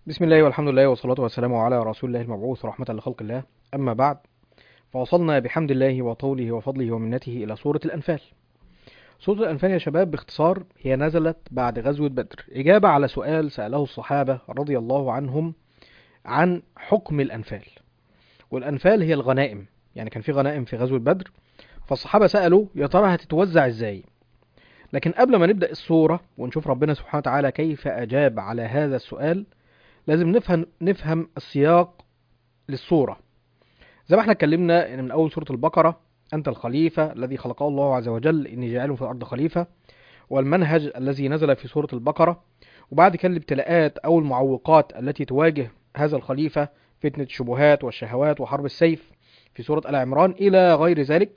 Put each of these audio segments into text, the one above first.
بسم الله والحمد لله والصلاة والسلام على رسول الله المبعوث رحمة لخلق الله أما بعد فوصلنا بحمد الله وطوله وفضله ومنته إلى سورة الأنفال سورة الأنفال يا شباب باختصار هي نزلت بعد غزوة بدر إجابة على سؤال سأله الصحابة رضي الله عنهم عن حكم الأنفال والأنفال هي الغنائم يعني كان في غنائم في غزوة بدر فالصحابة سألوا يا ترى هتتوزع ازاي لكن قبل ما نبدأ السورة ونشوف ربنا سبحانه وتعالى كيف أجاب على هذا السؤال لازم نفهم نفهم السياق للصورة زي ما احنا اتكلمنا ان من اول سورة البقرة انت الخليفة الذي خلقه الله عز وجل اني جاعل في الارض خليفة والمنهج الذي نزل في سورة البقرة وبعد كده الابتلاءات او المعوقات التي تواجه هذا الخليفة فتنة الشبهات والشهوات وحرب السيف في سورة آل عمران الى غير ذلك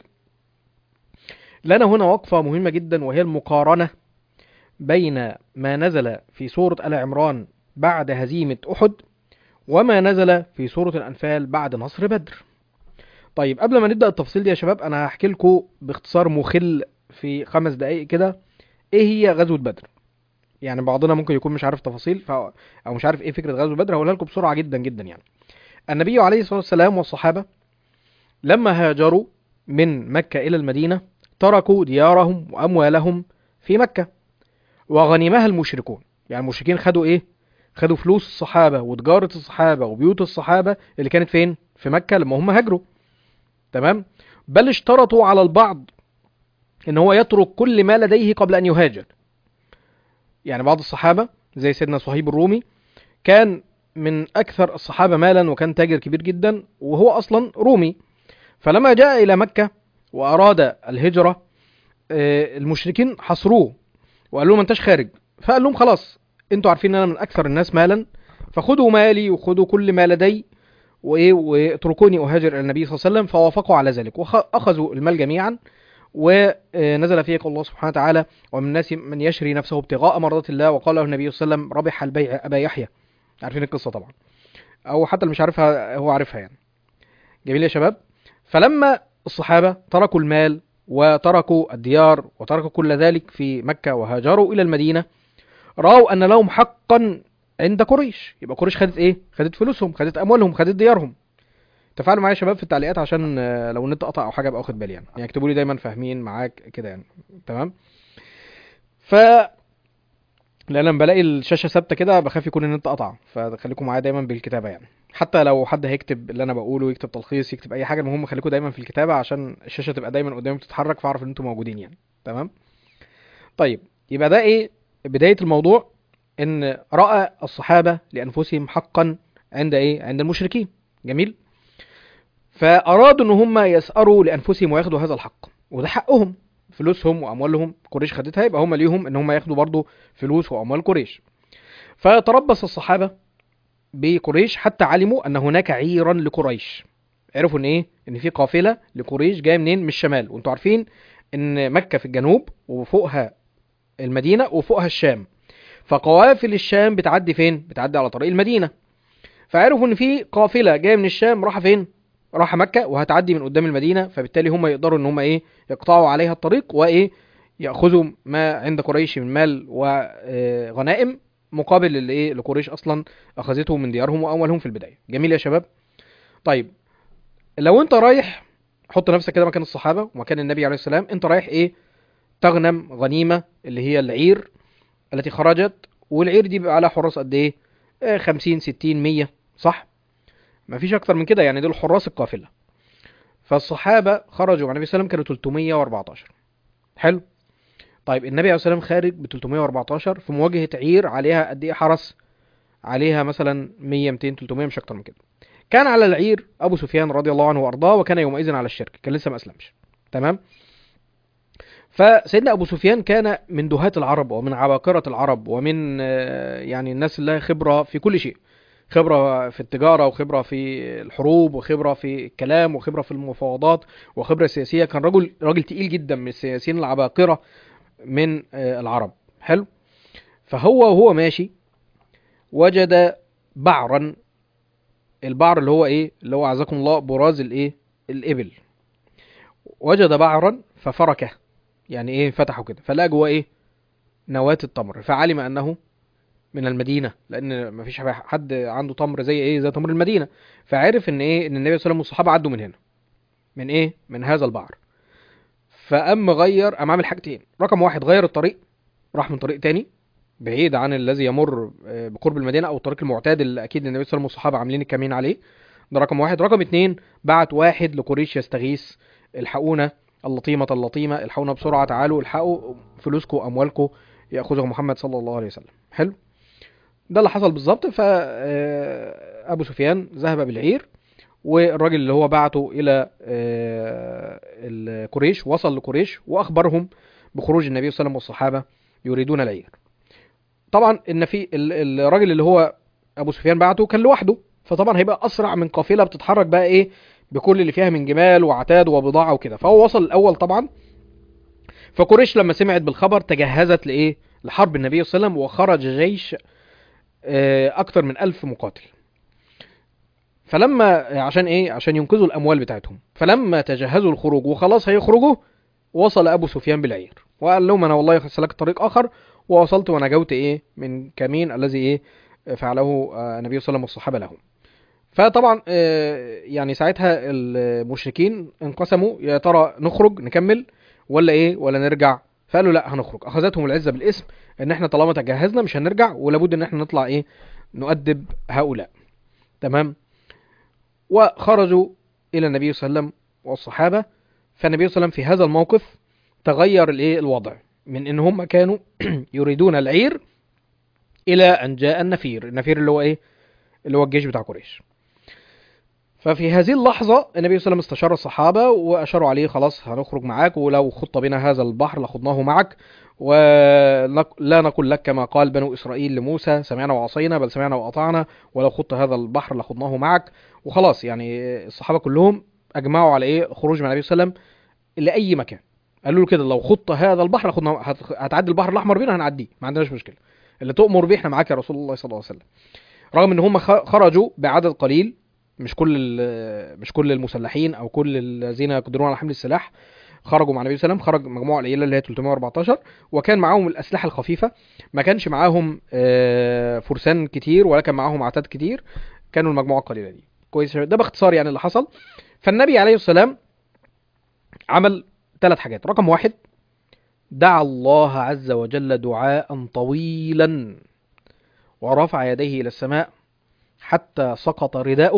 لنا هنا وقفة مهمة جدا وهي المقارنة بين ما نزل في سورة آل عمران بعد هزيمة أحد وما نزل في سورة الأنفال بعد نصر بدر طيب قبل ما نبدأ التفصيل دي يا شباب أنا هحكي لكم باختصار مخل في خمس دقايق كده إيه هي غزوة بدر يعني بعضنا ممكن يكون مش عارف تفاصيل ف... أو مش عارف إيه فكرة غزوة بدر هقولها لكم بسرعة جدا جدا يعني النبي عليه الصلاة والسلام والصحابة لما هاجروا من مكة إلى المدينة تركوا ديارهم وأموالهم في مكة وغنمها المشركون يعني المشركين خدوا إيه خدوا فلوس الصحابة وتجارة الصحابة وبيوت الصحابة اللي كانت فين في مكة لما هم هاجروا تمام بل اشترطوا على البعض ان هو يترك كل ما لديه قبل ان يهاجر يعني بعض الصحابة زي سيدنا صهيب الرومي كان من اكثر الصحابة مالا وكان تاجر كبير جدا وهو اصلا رومي فلما جاء الى مكة واراد الهجرة المشركين حصروه وقالوا له ما انتش خارج فقال لهم خلاص انتوا عارفين ان انا من اكثر الناس مالا فخذوا مالي وخذوا كل ما لدي وايه واتركوني اهاجر الى النبي صلى الله عليه وسلم فوافقوا على ذلك واخذوا المال جميعا ونزل فيه قول الله سبحانه وتعالى ومن الناس من يشري نفسه ابتغاء مرضات الله وقال له النبي صلى الله عليه وسلم ربح البيع ابا يحيى عارفين القصه طبعا او حتى اللي مش عارفها هو عارفها يعني جميل يا شباب فلما الصحابه تركوا المال وتركوا الديار وتركوا كل ذلك في مكه وهاجروا الى المدينه راوا ان لهم حقا عند قريش يبقى قريش خدت ايه خدت فلوسهم خدت اموالهم خدت ديارهم تفاعلوا معايا يا شباب في التعليقات عشان لو النت قطع او حاجه ابقى واخد بالي يعني يعني اكتبوا لي دايما فاهمين معاك كده يعني تمام ف لان لما بلاقي الشاشه ثابته كده بخاف يكون النت قطع فخليكم معايا دايما بالكتابه يعني حتى لو حد هيكتب اللي انا بقوله يكتب تلخيص يكتب اي حاجه المهم خليكم دايما في الكتابه عشان الشاشه تبقى دايما قدامي بتتحرك فاعرف ان انتم موجودين يعني تمام طيب يبقى ده ايه بدايه الموضوع ان راى الصحابه لانفسهم حقا عند ايه عند المشركين جميل فارادوا ان هم يسأروا لانفسهم وياخدوا هذا الحق وده حقهم فلوسهم واموالهم قريش خدتها يبقى هم ليهم ان هم ياخدوا برضو فلوس واموال قريش فتربص الصحابه بقريش حتى علموا ان هناك عيرا لقريش عرفوا ان ايه ان في قافله لقريش جايه منين من الشمال وانتوا عارفين ان مكه في الجنوب وفوقها المدينه وفوقها الشام فقوافل الشام بتعدي فين بتعدي على طريق المدينه فعرفوا ان في قافله جايه من الشام رايحه فين رايحه مكه وهتعدي من قدام المدينه فبالتالي هم يقدروا ان هم ايه يقطعوا عليها الطريق وايه ياخذوا ما عند قريش من مال وغنائم مقابل اللي ايه لقريش اصلا اخذته من ديارهم واموالهم في البدايه جميل يا شباب طيب لو انت رايح حط نفسك كده مكان الصحابه ومكان النبي عليه السلام انت رايح ايه تغنم غنيمه اللي هي العير التي خرجت والعير دي بيبقى عليها حراس قد ايه 50 60 100 صح مفيش اكتر من كده يعني دول حراس القافله فالصحابه خرجوا مع النبي صلى الله عليه وسلم كانوا 314 حلو طيب النبي عليه السلام خارج ب 314 في مواجهه عير عليها قد ايه حرس عليها مثلا 100 200 300 مش اكتر من كده كان على العير ابو سفيان رضي الله عنه وارضاه وكان يومئذ على الشرك كان لسه ما اسلمش تمام فسيدنا ابو سفيان كان من دهاة العرب ومن عباقرة العرب ومن يعني الناس اللي لها خبرة في كل شيء خبرة في التجارة وخبرة في الحروب وخبرة في الكلام وخبرة في المفاوضات وخبرة سياسية كان رجل راجل تقيل جدا من السياسيين العباقرة من العرب حلو فهو وهو ماشي وجد بعرا البعر اللي هو ايه اللي هو عزكم الله براز الايه الابل وجد بعرا ففركه يعني ايه فتحه كده فلقى جواه ايه نواة التمر فعلم انه من المدينه لان ما فيش حد عنده تمر زي ايه زي تمر المدينه فعرف ان ايه ان النبي صلى الله عليه وسلم والصحابه عدوا من هنا من ايه من هذا البحر فقام غير قام عامل حاجتين رقم واحد غير الطريق راح من طريق تاني بعيد عن الذي يمر آه، بقرب المدينه او الطريق المعتاد اللي اكيد النبي صلى الله عليه وسلم والصحابه عاملين الكمين عليه ده رقم واحد رقم اتنين بعت واحد لقريش يستغيث الحقونا اللطيمة اللطيمة الحقونا بسرعة تعالوا الحقوا فلوسكم وأموالكم يأخذها محمد صلى الله عليه وسلم حلو ده اللي حصل بالظبط فأبو سفيان ذهب بالعير والراجل اللي هو بعته إلى آه، القريش وصل لقريش وأخبرهم بخروج النبي صلى الله عليه وسلم والصحابة يريدون العير طبعا ان في ال- الراجل اللي هو ابو سفيان بعته كان لوحده فطبعا هيبقى اسرع من قافله بتتحرك بقى ايه بكل اللي فيها من جمال وعتاد وبضاعه وكده فهو وصل الاول طبعا فقريش لما سمعت بالخبر تجهزت لايه لحرب النبي صلى الله عليه وسلم وخرج جيش آه، اكتر من ألف مقاتل فلما عشان ايه عشان ينقذوا الاموال بتاعتهم فلما تجهزوا الخروج وخلاص هيخرجوا وصل ابو سفيان بالعير وقال لهم انا والله سلكت طريق اخر ووصلت ونجوت ايه من كمين الذي ايه فعله آه، النبي صلى الله عليه وسلم والصحابه لهم فطبعا آه، يعني ساعتها المشركين انقسموا يا ترى نخرج نكمل ولا ايه ولا نرجع فقالوا لا هنخرج اخذتهم العزه بالاسم ان احنا طالما تجهزنا مش هنرجع ولابد ان احنا نطلع ايه نؤدب هؤلاء تمام وخرجوا الى النبي صلى الله عليه وسلم والصحابه فالنبي صلى الله عليه وسلم في هذا الموقف تغير الايه الوضع من ان هم كانوا يريدون العير الى ان جاء النفير النفير اللي هو ايه اللي هو الجيش بتاع قريش ففي هذه اللحظة النبي صلى الله عليه وسلم استشار الصحابة وأشاروا عليه خلاص هنخرج معاك ولو خط بنا هذا البحر لخضناه معك ولا نقول لك كما قال بنو إسرائيل لموسى سمعنا وعصينا بل سمعنا وأطعنا ولو خط هذا البحر لخضناه معك وخلاص يعني الصحابة كلهم أجمعوا على إيه خروج مع النبي صلى الله عليه وسلم لأي مكان قالوا له كده لو خط هذا البحر لخضناه هت- هتعدي البحر الأحمر بينا هنعديه ما عندناش مشكلة اللي تؤمر بيه احنا معاك يا رسول الله صلى الله عليه وسلم رغم ان هم خ- خرجوا بعدد قليل مش كل ال- مش كل المسلحين او كل الذين يقدرون على حمل السلاح خرجوا مع النبي صلى الله عليه وسلم خرج مجموعه قليله اللي هي 314 وكان معاهم الاسلحه الخفيفه ما كانش معاهم آه، فرسان كتير ولا كان معاهم عتاد كتير كانوا المجموعه القليله دي كويس ده باختصار يعني اللي حصل فالنبي عليه السلام عمل ثلاث حاجات رقم واحد دعا الله عز وجل دعاء طويلا ورفع يديه الى السماء حتى سقط رداؤه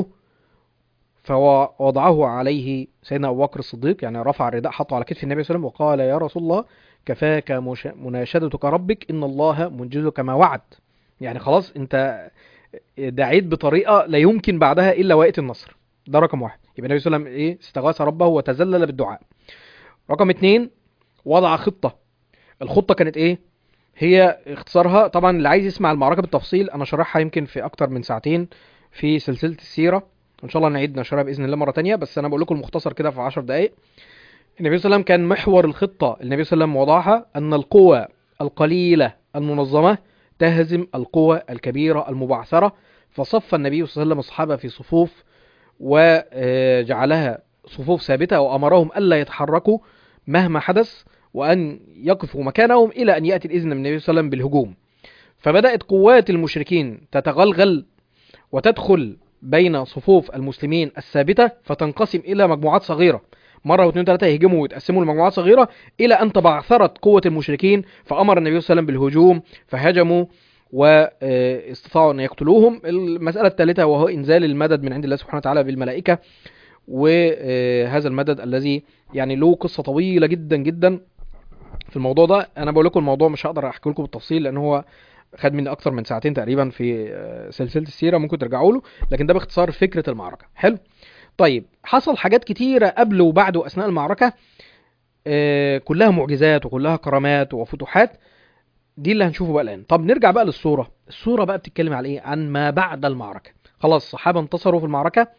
فوضعه عليه سيدنا ابو بكر الصديق يعني رفع الرداء حطه على كتف النبي صلى الله عليه وسلم وقال يا رسول الله كفاك مش- مناشدتك ربك ان الله منجزك ما وعد يعني خلاص انت دعيت بطريقه لا يمكن بعدها الا وقت النصر ده رقم واحد يبقى النبي صلى الله عليه وسلم ايه استغاث ربه وتذلل بالدعاء رقم اتنين وضع خطه الخطه كانت ايه هي اختصارها طبعا اللي عايز يسمع المعركه بالتفصيل انا شرحها يمكن في اكتر من ساعتين في سلسله السيره ان شاء الله نعيد نشرها باذن الله مره تانية بس انا بقول لكم المختصر كده في 10 دقائق النبي صلى الله عليه وسلم كان محور الخطه النبي صلى الله عليه وسلم وضعها ان القوى القليله المنظمه تهزم القوى الكبيره المبعثره فصف النبي صلى الله عليه وسلم الصحابه في صفوف وجعلها صفوف ثابته وامرهم الا يتحركوا مهما حدث وان يقفوا مكانهم الى ان ياتي الاذن من النبي صلى الله عليه وسلم بالهجوم فبدات قوات المشركين تتغلغل وتدخل بين صفوف المسلمين الثابته فتنقسم الى مجموعات صغيره مره واثنين وثلاثه يهجموا ويتقسموا لمجموعات صغيره الى ان تبعثرت قوه المشركين فامر النبي صلى الله عليه وسلم بالهجوم فهجموا واستطاعوا ان يقتلوهم المساله الثالثه وهو انزال المدد من عند الله سبحانه وتعالى بالملائكه وهذا المدد الذي يعني له قصه طويله جدا جدا في الموضوع ده انا بقول لكم الموضوع مش هقدر احكي لكم بالتفصيل لان هو خد مني اكتر من ساعتين تقريبا في آه، سلسله السيره ممكن ترجعوا له لكن ده باختصار فكره المعركه حلو طيب حصل حاجات كتيره قبل وبعد واثناء المعركه آه، كلها معجزات وكلها كرامات وفتوحات دي اللي هنشوفه بقى الان طب نرجع بقى للصوره الصوره بقى بتتكلم على ايه عن ما بعد المعركه خلاص الصحابه انتصروا في المعركه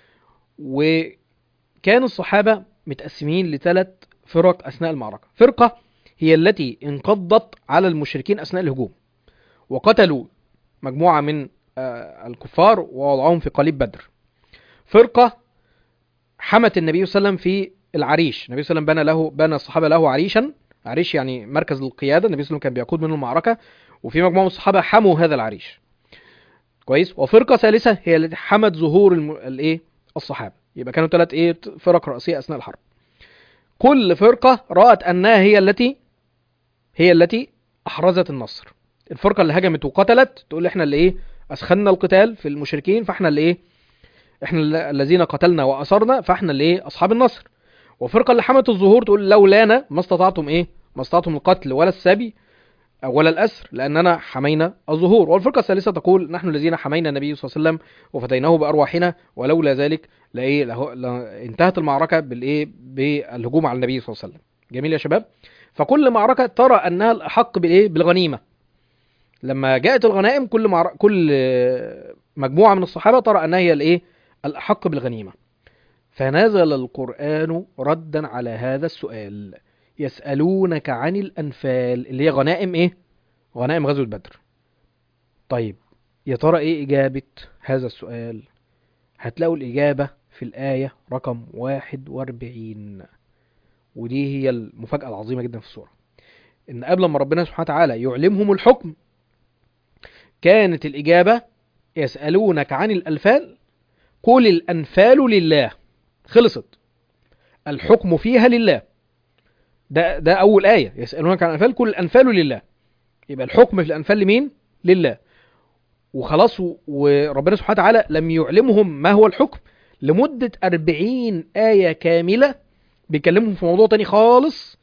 وكان الصحابه متقسمين لثلاث فرق اثناء المعركه فرقه هي التي انقضت على المشركين اثناء الهجوم وقتلوا مجموعه من آه، الكفار ووضعوهم في قليب بدر فرقه حمت النبي صلى الله عليه وسلم في العريش النبي صلى الله عليه وسلم بنى له بنى الصحابه له عريشا عريش يعني مركز القياده النبي صلى الله عليه وسلم كان بيقود منه المعركه وفي مجموعه من الصحابه حموا هذا العريش كويس وفرقه ثالثه هي التي حمت ظهور الم... الايه الصحابه يبقى كانوا ثلاث ايه فرق رئيسيه اثناء الحرب كل فرقه رات انها هي التي هي التي احرزت النصر الفرقه اللي هجمت وقتلت تقول احنا اللي ايه اسخنا القتال في المشركين فاحنا اللي ايه احنا ال- الذين قتلنا واسرنا فاحنا اللي ايه اصحاب النصر والفرقه اللي حمت الظهور تقول لولانا ما استطعتم ايه ما استطعتم القتل ولا السبي أو ولا الاسر لاننا حمينا الظهور والفرقه الثالثه تقول نحن الذين حمينا النبي صلى الله عليه وسلم وفديناه بارواحنا ولولا ذلك لايه له... لا- انتهت المعركه بالايه بالهجوم على النبي صلى الله عليه وسلم جميل يا شباب فكل معركه ترى انها الاحق بالايه بالغنيمه لما جاءت الغنائم كل معر... كل آه، مجموعه من الصحابه ترى انها هي الايه الاحق بالغنيمه فنزل القران ردا على هذا السؤال يسالونك عن الانفال اللي هي غنائم ايه غنائم غزوه بدر طيب يا ترى ايه اجابه هذا السؤال هتلاقوا الاجابه في الايه رقم 41 ودي هي المفاجاه العظيمه جدا في السوره ان قبل ما ربنا سبحانه وتعالى يعلمهم الحكم كانت الإجابة يسألونك عن الأنفال قل الأنفال لله خلصت الحكم فيها لله ده ده أول آية يسألونك عن الأنفال قل الأنفال لله يبقى الحكم في الأنفال لمين؟ لله وخلاص و- وربنا سبحانه وتعالى لم يعلمهم ما هو الحكم لمدة أربعين آية كاملة بيكلمهم في موضوع تاني خالص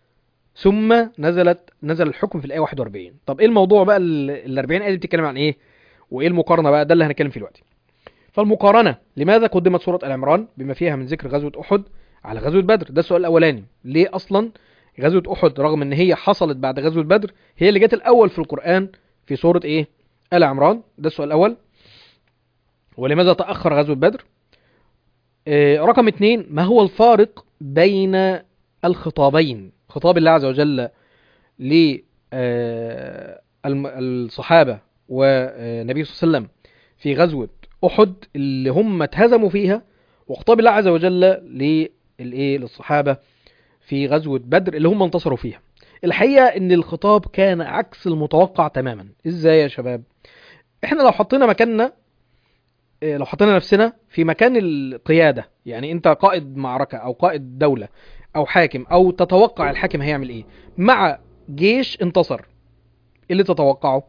ثم نزلت نزل الحكم في الآية 41 طب ايه الموضوع بقى ال ال 40 آية دي بتتكلم عن ايه وايه المقارنة بقى ده اللي هنتكلم فيه دلوقتي فالمقارنة لماذا قدمت سورة آل عمران بما فيها من ذكر غزوة أحد على غزوة بدر ده السؤال الأولاني ليه أصلا غزوة أحد رغم ان هي حصلت بعد غزوة بدر هي اللي جت الأول في القرآن في سورة ايه آل عمران ده السؤال الأول ولماذا تأخر غزوة بدر آه، رقم اتنين ما هو الفارق بين الخطابين خطاب الله عز وجل للصحابة والنبي صلى الله عليه وسلم في غزوة أحد اللي هم اتهزموا فيها وخطاب الله عز وجل للإيه للصحابة في غزوة بدر اللي هم انتصروا فيها الحقيقة ان الخطاب كان عكس المتوقع تماما ازاي يا شباب احنا لو حطينا مكاننا إيه، لو حطينا نفسنا في مكان القيادة يعني انت قائد معركة او قائد دولة او حاكم او تتوقع الحاكم هيعمل ايه مع جيش انتصر ايه اللي تتوقعه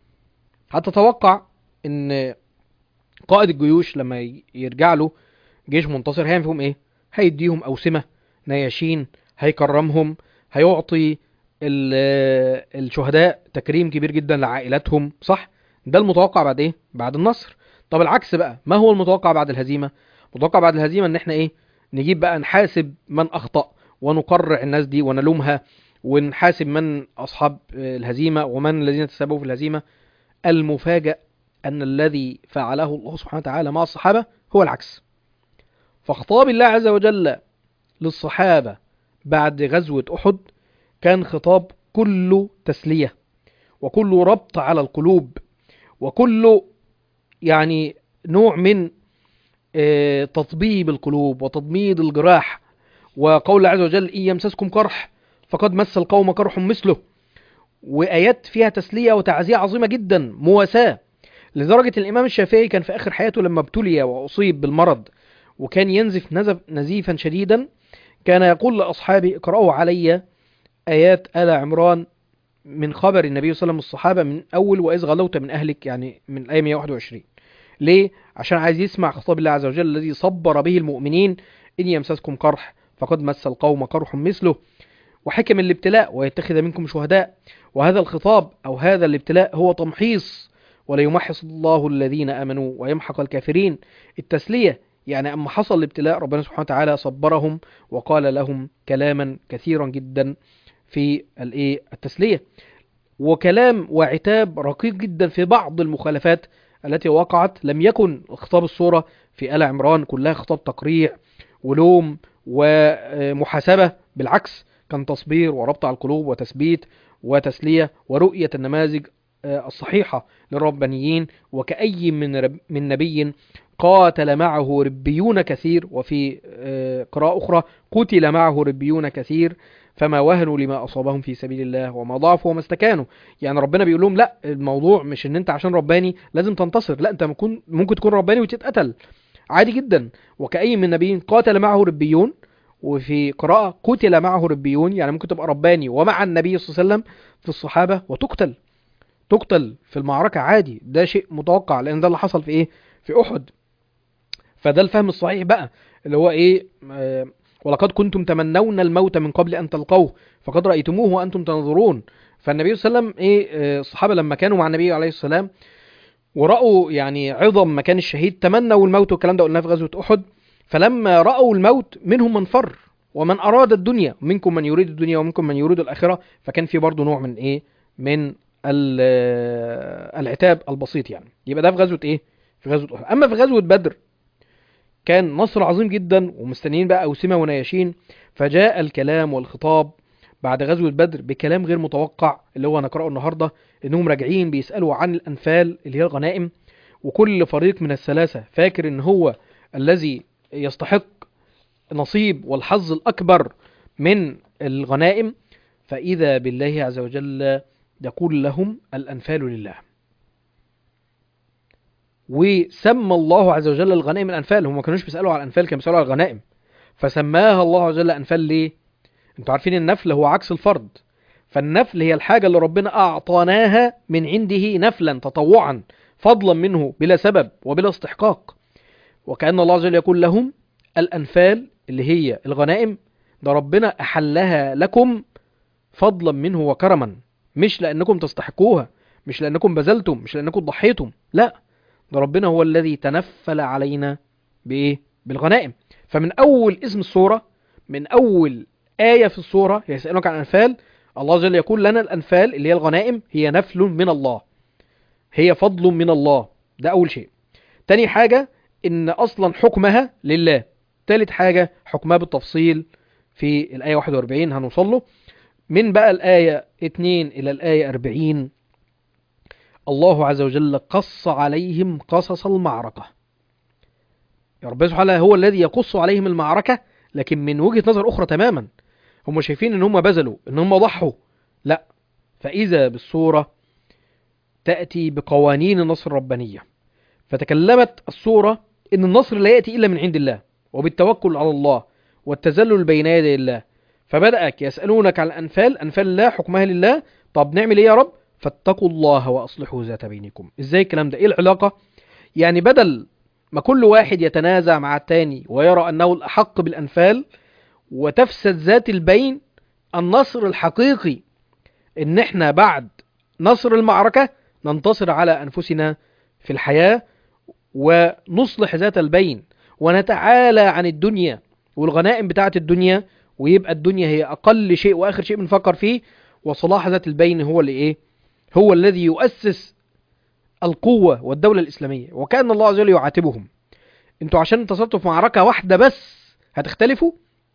هتتوقع ان قائد الجيوش لما ي- يرجع له جيش منتصر هيعمل فيهم ايه هيديهم اوسمة نياشين هيكرمهم هيعطي ال- الشهداء تكريم كبير جدا لعائلاتهم صح ده المتوقع بعد ايه بعد النصر طب العكس بقى ما هو المتوقع بعد الهزيمة المتوقع بعد الهزيمة ان احنا ايه نجيب بقى نحاسب من اخطأ ونقرع الناس دي ونلومها ونحاسب من اصحاب آه، الهزيمة ومن الذين تسببوا في الهزيمة المفاجأ ان الذي فعله الله سبحانه وتعالى مع الصحابة هو العكس فخطاب الله عز وجل للصحابة بعد غزوة أحد كان خطاب كله تسلية وكله ربط على القلوب وكله يعني نوع من آه، تطبيب القلوب وتضميد الجراح وقول الله عز وجل إن يمسسكم قرح فقد مس القوم قرح مثله وآيات فيها تسلية وتعزية عظيمة جدا مواساة لدرجة الإمام الشافعي كان في آخر حياته لما ابتلي وأصيب بالمرض وكان ينزف نزف نزيفا شديدا كان يقول لأصحابه اقرأوا علي آيات آل عمران من خبر النبي صلى الله عليه وسلم الصحابة من أول وإذ غلوت من أهلك يعني من الآية 121 ليه؟ عشان عايز يسمع خطاب الله عز وجل الذي صبر به المؤمنين إن يمسسكم قرح فقد مس القوم قرح مثله وحكم الابتلاء ويتخذ منكم شهداء وهذا الخطاب أو هذا الابتلاء هو تمحيص وليمحص الله الذين آمنوا ويمحق الكافرين التسلية يعني أما حصل الابتلاء ربنا سبحانه وتعالى صبرهم وقال لهم كلاما كثيرا جدا في الايه التسلية وكلام وعتاب رقيق جدا في بعض المخالفات التي وقعت لم يكن خطاب الصورة في آل عمران كلها خطاب تقريع ولوم ومحاسبة بالعكس كان تصبير وربط على القلوب وتثبيت وتسلية ورؤية النماذج آه، الصحيحة للربانيين وكأي من رب من نبي قاتل معه ربيون كثير وفي آه، قراءة أخرى قتل معه ربيون كثير فما وهنوا لما أصابهم في سبيل الله وما ضعفوا وما استكانوا يعني ربنا بيقول لهم لا الموضوع مش ان انت عشان رباني لازم تنتصر لا انت ممكن ممكن تكون رباني وتتقتل عادي جدا وكأي من نبي قاتل معه ربيون وفي قراءة قتل معه ربيون يعني ممكن تبقى رباني ومع النبي صلى الله عليه وسلم في الصحابة وتقتل تقتل في المعركة عادي ده شيء متوقع لأن ده اللي حصل في إيه في أحد فده الفهم الصحيح بقى اللي هو إيه آه ولقد كنتم تمنون الموت من قبل أن تلقوه فقد رأيتموه وأنتم تنظرون فالنبي صلى الله عليه وسلم إيه آه الصحابة لما كانوا مع النبي عليه السلام ورأوا يعني عظم مكان الشهيد تمنوا الموت والكلام ده قلناه في غزوة أحد فلما رأوا الموت منهم من فر ومن أراد الدنيا منكم من يريد الدنيا ومنكم من يريد الآخرة فكان في برضه نوع من إيه من العتاب البسيط يعني يبقى ده في غزوة إيه في غزوة أحد أما في غزوة بدر كان نصر عظيم جدا ومستنيين بقى أوسمة ونياشين فجاء الكلام والخطاب بعد غزوة بدر بكلام غير متوقع اللي هو هنقرأه النهاردة إنهم راجعين بيسألوا عن الأنفال اللي هي الغنائم وكل فريق من الثلاثة فاكر إن هو الذي يستحق نصيب والحظ الأكبر من الغنائم فإذا بالله عز وجل يقول لهم الأنفال لله وسمى الله عز وجل الغنائم الأنفال هم ما كانوش بيسألوا على الأنفال كانوا بيسألوا على الغنائم فسماها الله عز وجل أنفال ليه انتوا عارفين النفل هو عكس الفرض فالنفل هي الحاجة اللي ربنا أعطاناها من عنده نفلا تطوعا فضلا منه بلا سبب وبلا استحقاق وكأن الله عز وجل يقول لهم الأنفال اللي هي الغنائم ده ربنا أحلها لكم فضلا منه وكرما مش لأنكم تستحقوها مش لأنكم بذلتم مش لأنكم ضحيتم لا ده ربنا هو الذي تنفل علينا بإيه؟ بالغنائم فمن أول اسم السورة من أول آية في السورة يسألونك عن الأنفال الله عز وجل يقول لنا الأنفال اللي هي الغنائم هي نفل من الله هي فضل من الله ده أول شيء تاني حاجة إن أصلا حكمها لله تالت حاجة حكمها بالتفصيل في الآية 41 هنوصل له من بقى الآية 2 إلى الآية 40 الله عز وجل قص عليهم قصص المعركة يا رب سبحانه هو الذي يقص عليهم المعركة لكن من وجهة نظر أخرى تماما هم شايفين ان هم بذلوا ان هم ضحوا لا فإذا بالصورة تأتي بقوانين النصر الربانية فتكلمت الصورة ان النصر لا يأتي إلا من عند الله وبالتوكل على الله والتذلل بين يدي الله فبدأك يسألونك عن الأنفال أنفال الله حكمها لله طب نعمل ايه يا رب فاتقوا الله وأصلحوا ذات بينكم ازاي الكلام ده ايه العلاقة يعني بدل ما كل واحد يتنازع مع التاني ويرى أنه الأحق بالأنفال وتفسد ذات البين النصر الحقيقي ان احنا بعد نصر المعركة ننتصر على انفسنا في الحياة ونصلح ذات البين ونتعالى عن الدنيا والغنائم بتاعة الدنيا ويبقى الدنيا هي اقل شيء واخر شيء بنفكر فيه وصلاح ذات البين هو اللي ايه هو الذي يؤسس القوة والدولة الاسلامية وكأن الله عز وجل يعاتبهم انتوا عشان انتصرتوا في معركة واحدة بس هتختلفوا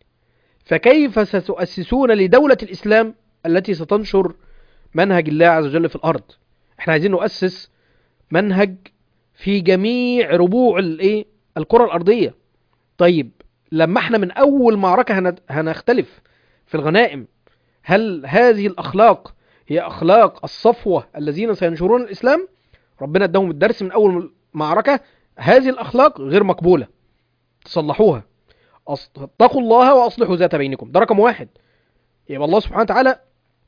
فكيف ستؤسسون لدولة الإسلام التي ستنشر منهج الله عز وجل في الأرض احنا عايزين نؤسس منهج في جميع ربوع الايه الكرة الأرضية طيب لما احنا من أول معركة هنختلف في الغنائم هل هذه الأخلاق هي أخلاق الصفوة الذين سينشرون الإسلام ربنا اداهم الدرس من أول معركة هذه الأخلاق غير مقبولة تصلحوها اتقوا الله واصلحوا ذات بينكم ده رقم واحد يبقى الله سبحانه وتعالى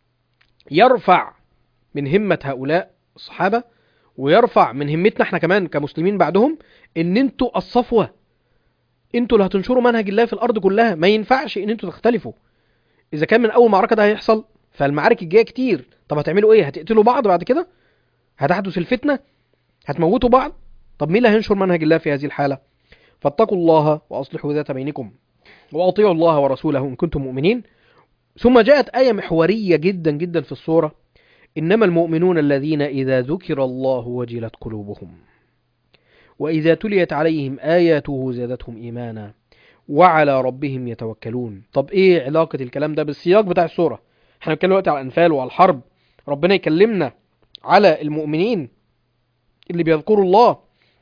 يرفع من همة هؤلاء الصحابة ويرفع من همتنا احنا كمان كمسلمين بعدهم ان انتوا الصفوة انتوا اللي هتنشروا منهج الله في الارض كلها ما ينفعش ان انتوا تختلفوا اذا كان من اول معركة ده هيحصل فالمعارك الجاية كتير طب هتعملوا ايه هتقتلوا بعض بعد كده هتحدث الفتنة هتموتوا بعض طب مين اللي هينشر منهج الله في هذه الحالة فاتقوا الله وأصلحوا ذات بينكم وأطيعوا الله ورسوله إن كنتم مؤمنين ثم جاءت آية محورية جدا جدا في الصورة إنما المؤمنون الذين إذا ذكر الله وجلت قلوبهم وإذا تليت عليهم آياته زادتهم إيمانا وعلى ربهم يتوكلون طب إيه علاقة الكلام ده بالسياق بتاع الصورة احنا بنتكلم دلوقتي على الأنفال وعلى الحرب ربنا يكلمنا على المؤمنين اللي بيذكروا الله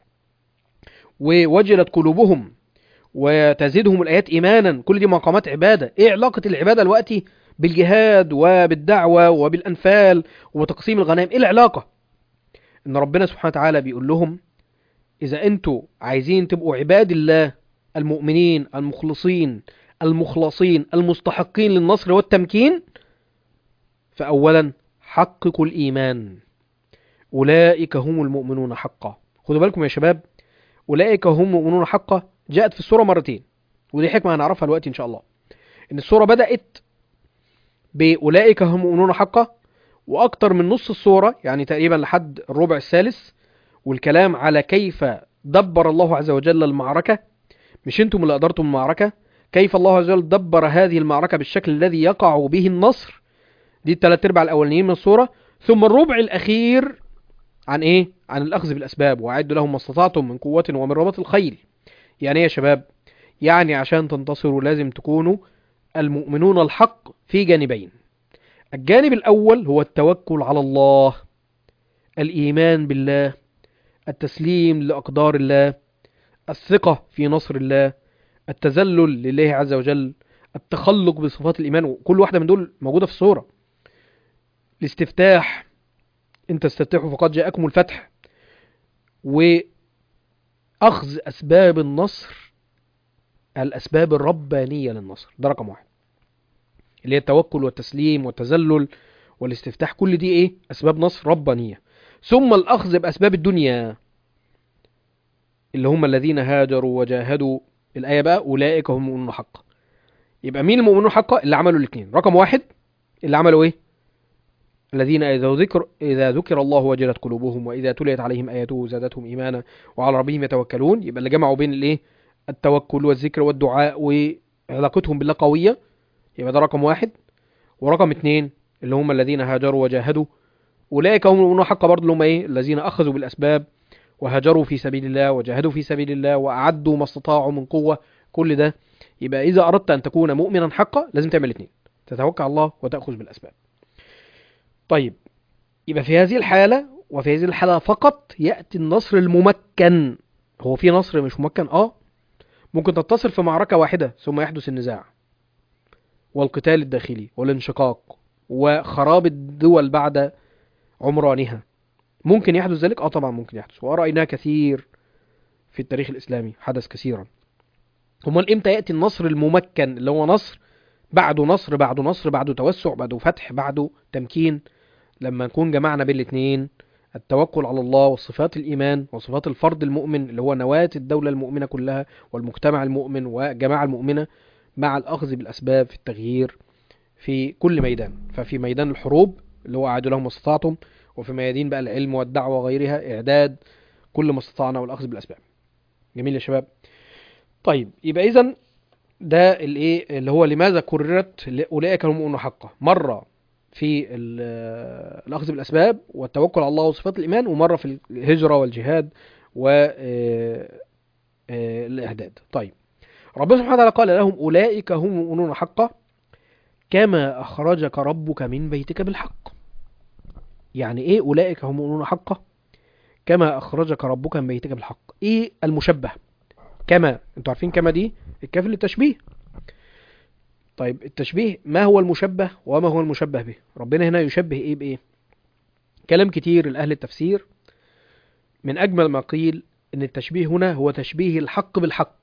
ووجلت قلوبهم وتزيدهم الآيات إيمانا كل دي مقامات عبادة إيه علاقة العبادة دلوقتي بالجهاد وبالدعوة وبالأنفال وتقسيم الغنائم ايه العلاقة ان ربنا سبحانه وتعالى بيقول لهم اذا انتوا عايزين تبقوا عباد الله المؤمنين المخلصين المخلصين المستحقين للنصر والتمكين فأولا حققوا الإيمان أولئك هم المؤمنون حقا خدوا بالكم يا شباب أولئك هم المؤمنون حقا جاءت في السورة مرتين ودي حكمة هنعرفها دلوقتي إن شاء الله إن السورة بدأت بأولئك هم المؤمنون حقا وأكتر من نص السورة يعني تقريبا لحد الربع الثالث والكلام على كيف دبر الله عز وجل المعركة مش انتم اللي أدرتم المعركة كيف الله عز وجل دبر هذه المعركة بالشكل الذي يقع به النصر دي الثلاث ارباع الاولانيين من السورة ثم الربع الاخير عن ايه عن الاخذ بالاسباب واعدوا لهم ما استطعتم من قوة ومن رباط الخيل يعني ايه يا شباب يعني عشان تنتصروا لازم تكونوا المؤمنون الحق في جانبين الجانب الاول هو التوكل على الله الايمان بالله التسليم لاقدار الله الثقة في نصر الله التذلل لله عز وجل التخلق بصفات الإيمان وكل واحدة من دول موجودة في الصورة الاستفتاح انت استفتحوا فقد جاءكم الفتح وأخذ أسباب النصر الأسباب الربانية للنصر ده رقم واحد اللي هي التوكل والتسليم والتذلل والاستفتاح كل دي ايه أسباب نصر ربانية ثم الأخذ بأسباب الدنيا اللي هم الذين هاجروا وجاهدوا الآية بقى أولئك هم المؤمنون حقا يبقى مين المؤمنون حقا اللي عملوا الاثنين رقم واحد اللي عملوا ايه الذين إذا ذكر إذا ذكر الله وجلت قلوبهم وإذا تليت عليهم آياته زادتهم إيمانا وعلى ربهم يتوكلون يبقى اللي جمعوا بين الايه التوكل والذكر والدعاء وعلاقتهم بالله قوية يبقى ده رقم واحد ورقم اثنين اللي هم الذين هاجروا وجاهدوا أولئك هم المؤمنون حقا برضه اللي هم ايه الذين أخذوا بالأسباب وهاجروا في سبيل الله وجاهدوا في سبيل الله وأعدوا ما استطاعوا من قوة كل ده يبقى إذا أردت أن تكون مؤمنا حقا لازم تعمل الاثنين تتوكل على الله وتأخذ بالأسباب طيب يبقى في هذه الحالة وفي هذه الحالة فقط يأتي النصر الممكن هو في نصر مش ممكن اه ممكن تنتصر في معركة واحدة ثم يحدث النزاع والقتال الداخلي والانشقاق وخراب الدول بعد عمرانها ممكن يحدث ذلك اه طبعا ممكن يحدث ورأيناه كثير في التاريخ الإسلامي حدث كثيرا امال امتى يأتي النصر الممكن اللي هو نصر بعده نصر بعده نصر بعده توسع بعده فتح بعده تمكين لما نكون جمعنا بين الاثنين التوكل على الله وصفات الإيمان وصفات الفرد المؤمن اللي هو نواة الدولة المؤمنة كلها والمجتمع المؤمن والجماعة المؤمنة مع الأخذ بالأسباب في التغيير في كل ميدان ففي ميدان الحروب اللي هو أعدوا لهم ما استطعتم وفي ميادين بقى العلم والدعوة وغيرها إعداد كل ما استطعنا والأخذ بالأسباب جميل يا شباب طيب يبقى إذا ده الايه اللي هو لماذا كررت اولئك هم المؤمنون حقا مره في الاخذ بالاسباب والتوكل على الله وصفات الايمان ومره في الهجره والجهاد والاعداد طيب ربنا سبحانه وتعالى قال لهم اولئك هم المؤمنون حقا كما اخرجك ربك من بيتك بالحق يعني ايه اولئك هم المؤمنون حقا كما اخرجك ربك من بيتك بالحق ايه المشبه كما انتوا عارفين كما دي الكاف للتشبيه طيب التشبيه ما هو المشبه وما هو المشبه به ربنا هنا يشبه ايه بايه كلام كتير لأهل التفسير من أجمل ما قيل ان التشبيه هنا هو تشبيه الحق بالحق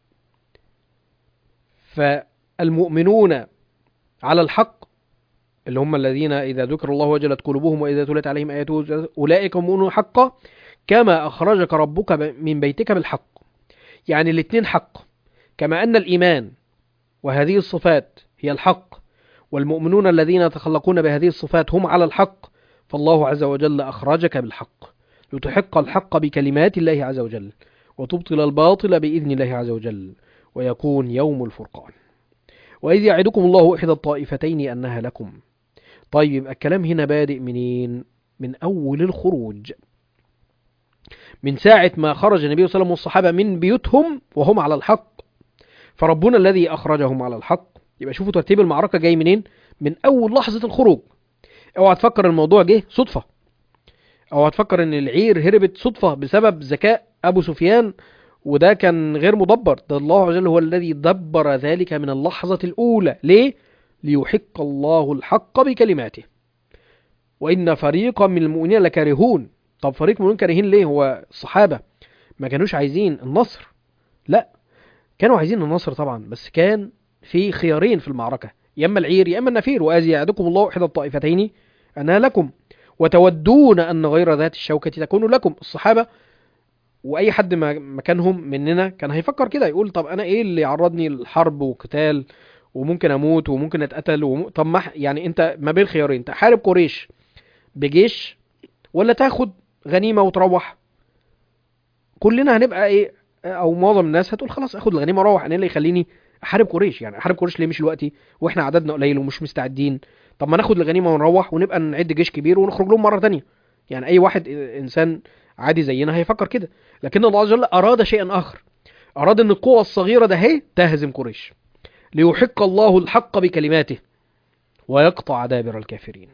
فالمؤمنون على الحق اللي هم الذين إذا ذكر الله وجلت قلوبهم وإذا تلت عليهم آياته أولئك هم مؤمنون حقا كما أخرجك ربك من بيتك بالحق يعني الاثنين حق كما أن الإيمان وهذه الصفات هي الحق والمؤمنون الذين يتخلقون بهذه الصفات هم على الحق فالله عز وجل أخرجك بالحق لتحق الحق بكلمات الله عز وجل وتبطل الباطل بإذن الله عز وجل ويكون يوم الفرقان وإذ يعدكم الله إحدى الطائفتين أنها لكم طيب يبقى الكلام هنا بادئ منين من أول الخروج من ساعة ما خرج النبي صلى الله عليه وسلم والصحابة من بيوتهم وهم على الحق فربنا الذي أخرجهم على الحق يبقى شوفوا ترتيب المعركة جاي منين من أول لحظة الخروج اوعى تفكر الموضوع جه صدفة اوعى تفكر ان العير هربت صدفة بسبب ذكاء أبو سفيان وده كان غير مدبر ده الله عز وجل هو الذي دبر ذلك من اللحظة الأولى ليه؟ ليحق الله الحق بكلماته وإن فريقا من المؤمنين لكارهون طب فريق من المؤمنين كارهين ليه هو الصحابة ما كانوش عايزين النصر لا كانوا عايزين النصر طبعا بس كان في خيارين في المعركة يا اما العير يا اما النفير وآذي يعدكم الله احدى الطائفتين أنا لكم وتودون أن غير ذات الشوكة تكون لكم الصحابة وأي حد ما- مكانهم مننا كان هيفكر كده يقول طب أنا إيه اللي يعرضني للحرب وقتال وممكن أموت وممكن أتقتل وم... طب ما ح- يعني أنت ما بين خيارين تحارب قريش بجيش ولا تاخد غنيمة وتروح كلنا هنبقى إيه أو معظم الناس هتقول خلاص أخد الغنيمة وأروح أنا إيه اللي يخليني أحارب قريش يعني أحارب قريش ليه مش دلوقتي وإحنا عددنا قليل ومش مستعدين طب ما ناخد الغنيمه ونروح ونبقى نعد جيش كبير ونخرج لهم مره تانية يعني اي واحد انسان عادي زينا هيفكر كده لكن الله عز وجل اراد شيئا اخر اراد ان القوه الصغيره ده هي تهزم قريش ليحق الله الحق بكلماته ويقطع دابر الكافرين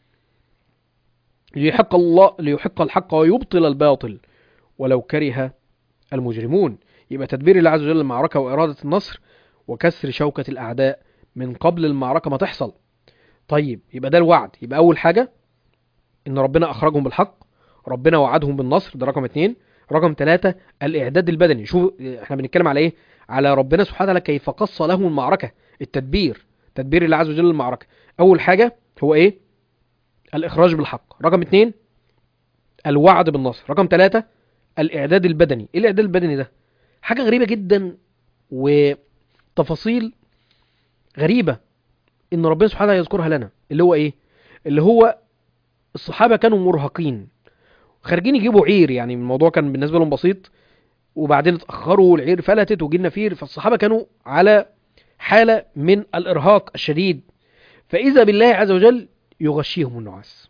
ليحق الله ليحق الحق ويبطل الباطل ولو كره المجرمون يبقى تدبير الله عز وجل المعركه واراده النصر وكسر شوكه الاعداء من قبل المعركه ما تحصل طيب يبقى ده الوعد يبقى اول حاجه ان ربنا اخرجهم بالحق ربنا وعدهم بالنصر ده رقم اتنين رقم ثلاثة الاعداد البدني شوف احنا بنتكلم على ايه على ربنا سبحانه وتعالى كيف قص لهم المعركة التدبير تدبير الله عز وجل المعركة اول حاجة هو ايه الاخراج بالحق رقم اتنين الوعد بالنصر رقم ثلاثة الاعداد البدني ايه الاعداد البدني ده حاجة غريبة جدا وتفاصيل غريبة ان ربنا سبحانه وتعالى يذكرها لنا اللي هو ايه اللي هو الصحابه كانوا مرهقين خارجين يجيبوا عير يعني الموضوع كان بالنسبه لهم بسيط وبعدين اتاخروا والعير فلتت وجه النفير فالصحابه كانوا على حاله من الارهاق الشديد فاذا بالله عز وجل يغشيهم النعاس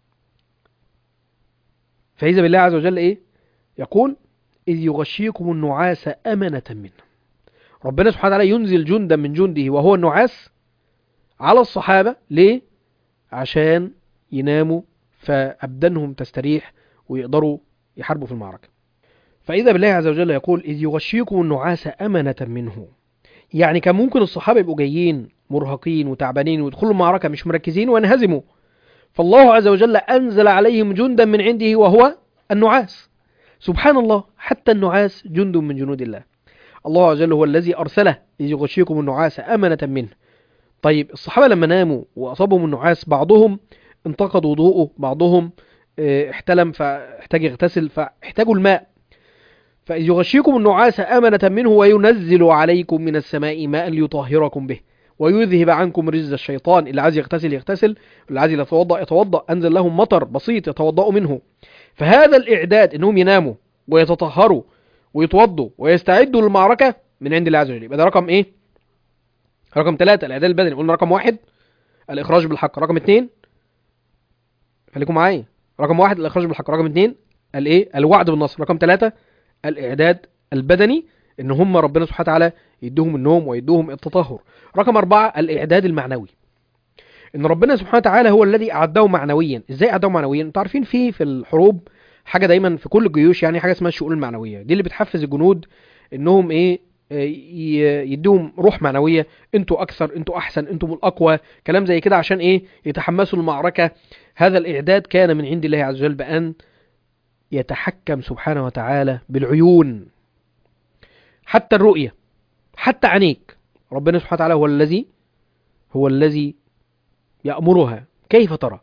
فاذا بالله عز وجل ايه يقول اذ يغشيكم النعاس امنه منه ربنا سبحانه وتعالى ينزل جندا من جنده وهو النعاس على الصحابة ليه؟ عشان يناموا فأبدانهم تستريح ويقدروا يحاربوا في المعركة فإذا بالله عز وجل يقول إذ يغشيكم النعاس أمنة منه يعني كان ممكن الصحابة يبقوا جايين مرهقين وتعبانين ويدخلوا المعركة مش مركزين وينهزموا فالله عز وجل أنزل عليهم جندا من عنده وهو النعاس سبحان الله حتى النعاس جند من جنود الله الله عز وجل هو الذي أرسله إذ يغشيكم النعاس أمنة منه طيب الصحابة لما ناموا وأصابهم النعاس بعضهم انتقد وضوءه بعضهم اه، احتلم فاحتاج يغتسل فاحتاجوا الماء فإذ يغشيكم النعاس أمنة منه وينزل عليكم من السماء ماء ليطهركم به ويذهب عنكم رجز الشيطان اللي عايز يغتسل يغتسل اللي عايز يتوضأ يتوضأ أنزل لهم مطر بسيط يتوضأوا منه فهذا الإعداد إنهم يناموا ويتطهروا ويتوضوا ويستعدوا للمعركة من عند الله عز وجل يبقى ده رقم إيه؟ رقم ثلاثة الإعداد البدني قلنا رقم واحد الإخراج بالحق رقم اثنين خليكم معايا رقم واحد الإخراج بالحق رقم اثنين الإيه الوعد بالنصر رقم ثلاثة الإعداد البدني إن هم ربنا سبحانه وتعالى يدوهم النوم ويدوهم التطهر رقم أربعة الإعداد المعنوي إن ربنا سبحانه وتعالى هو الذي أعدهم معنويا إزاي أعدهم معنويا أنتوا عارفين في في الحروب حاجة دايما في كل الجيوش يعني حاجة اسمها الشؤون المعنوية دي اللي بتحفز الجنود إنهم إيه آه، ي- يديهم روح معنوية انتوا اكثر انتوا احسن انتم الاقوى كلام زي كده عشان ايه يتحمسوا المعركة هذا الاعداد كان من عند الله عز وجل بان يتحكم سبحانه وتعالى بالعيون حتى الرؤية حتى عينيك ربنا سبحانه وتعالى هو الذي هو الذي يأمرها كيف ترى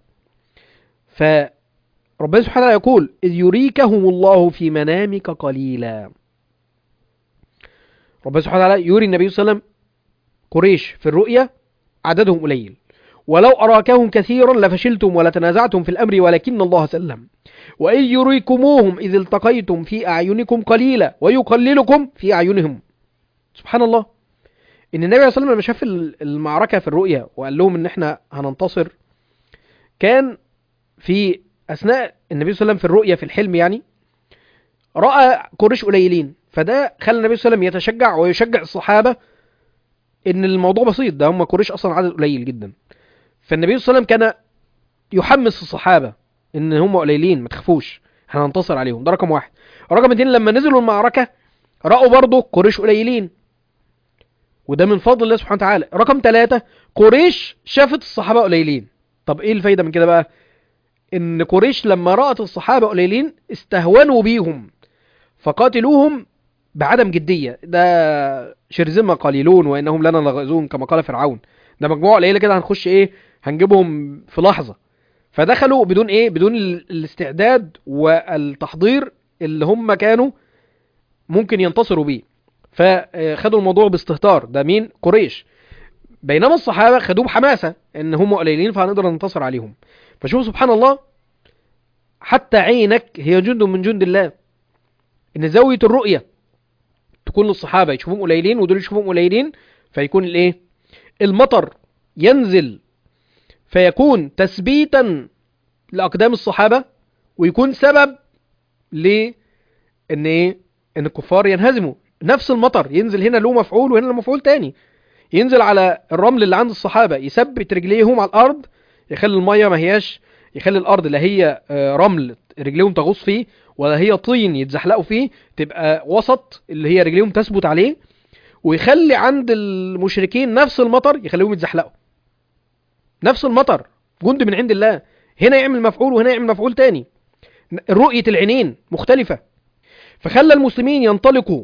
فربنا سبحانه وتعالى يقول إذ يريكهم الله في منامك قليلا ربنا سبحانه وتعالى يري النبي صلى الله عليه وسلم قريش في الرؤيا عددهم قليل ولو أراكهم كثيرا لفشلتم ولتنازعتم في الأمر ولكن الله سلم وإن يريكموهم إذ التقيتم في أعينكم قليلا ويقللكم في أعينهم سبحان الله إن النبي صلى الله عليه وسلم لما شاف المعركة في الرؤيا وقال لهم إن إحنا هننتصر كان في أثناء النبي صلى الله عليه وسلم في الرؤيا في الحلم يعني رأى قريش قليلين فده خلى النبي صلى الله عليه وسلم يتشجع ويشجع الصحابة ان الموضوع بسيط ده هم قريش اصلا عدد قليل جدا فالنبي صلى الله عليه وسلم كان يحمس الصحابة ان هم قليلين ما تخافوش هننتصر عليهم ده رقم واحد رقم اتنين لما نزلوا المعركة رأوا برضه قريش قليلين وده من فضل الله سبحانه وتعالى رقم ثلاثة قريش شافت الصحابة قليلين طب ايه الفايدة من كده بقى ان قريش لما رأت الصحابة قليلين استهونوا بيهم فقاتلوهم بعدم جدية ده شرذمة قليلون وانهم لنا لغائزون كما قال فرعون ده مجموعة قليلة كده هنخش ايه هنجيبهم في لحظة فدخلوا بدون ايه بدون ال- الاستعداد والتحضير اللي هم كانوا ممكن ينتصروا بيه فخدوا الموضوع باستهتار ده مين قريش بينما الصحابة خدوه بحماسة ان هم قليلين فهنقدر ننتصر عليهم فشوف سبحان الله حتى عينك هي جند من جند الله ان زاوية الرؤية تكون للصحابة يشوفوهم قليلين ودول يشوفوهم قليلين فيكون الايه المطر ينزل فيكون تثبيتا لأقدام الصحابة ويكون سبب ل ان ايه ان الكفار ينهزموا نفس المطر ينزل هنا له مفعول وهنا له مفعول تاني ينزل على الرمل اللي عند الصحابة يثبت رجليهم على الأرض يخلي المية ما هياش يخلي الأرض لا هي آه، رمل رجليهم تغوص فيه ولا هي طين يتزحلقوا فيه تبقى وسط اللي هي رجليهم تثبت عليه ويخلي عند المشركين نفس المطر يخليهم يتزحلقوا نفس المطر جند من عند الله هنا يعمل مفعول وهنا يعمل مفعول تاني رؤية العينين مختلفة فخلى المسلمين ينطلقوا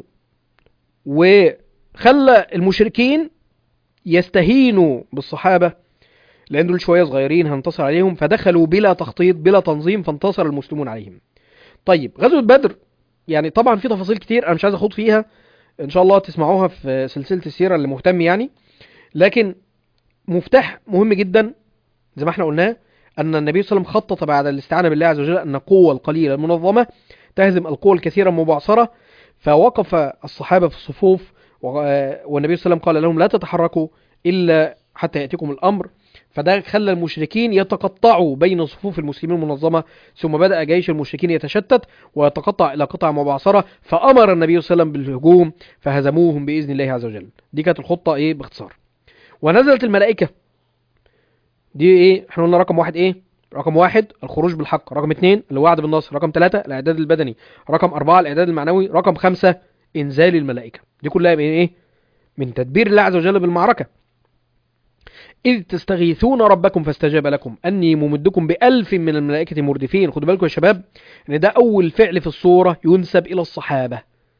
وخلى المشركين يستهينوا بالصحابة لأن دول شوية صغيرين هنتصر عليهم فدخلوا بلا تخطيط بلا تنظيم فانتصر المسلمون عليهم طيب غزوة بدر يعني طبعا في تفاصيل كتير أنا مش عايز أخوض فيها إن شاء الله تسمعوها في سلسلة السيرة اللي مهتم يعني لكن مفتاح مهم جدا زي ما احنا قلناه أن النبي صلى الله عليه وسلم خطط بعد الاستعانة بالله عز وجل أن القوة القليلة المنظمة تهزم القوة الكثيرة المبعثرة فوقف الصحابة في الصفوف و- والنبي صلى الله عليه وسلم قال لهم لا تتحركوا إلا حتى يأتيكم الأمر فده خلى المشركين يتقطعوا بين صفوف المسلمين المنظمة ثم بدأ جيش المشركين يتشتت ويتقطع إلى قطع مبعثرة فأمر النبي صلى الله عليه وسلم بالهجوم فهزموهم بإذن الله عز وجل دي كانت الخطة إيه باختصار ونزلت الملائكة دي إيه احنا قلنا رقم واحد إيه رقم واحد الخروج بالحق رقم اتنين الوعد بالنصر رقم ثلاثة الإعداد البدني رقم أربعة الإعداد المعنوي رقم خمسة إنزال الملائكة دي كلها من إيه من تدبير الله عز وجل بالمعركة إذ تستغيثون ربكم فاستجاب لكم أني ممدكم بألف من الملائكة مردفين خدوا بالكم يا شباب إن ده أول فعل في الصورة ينسب إلى الصحابة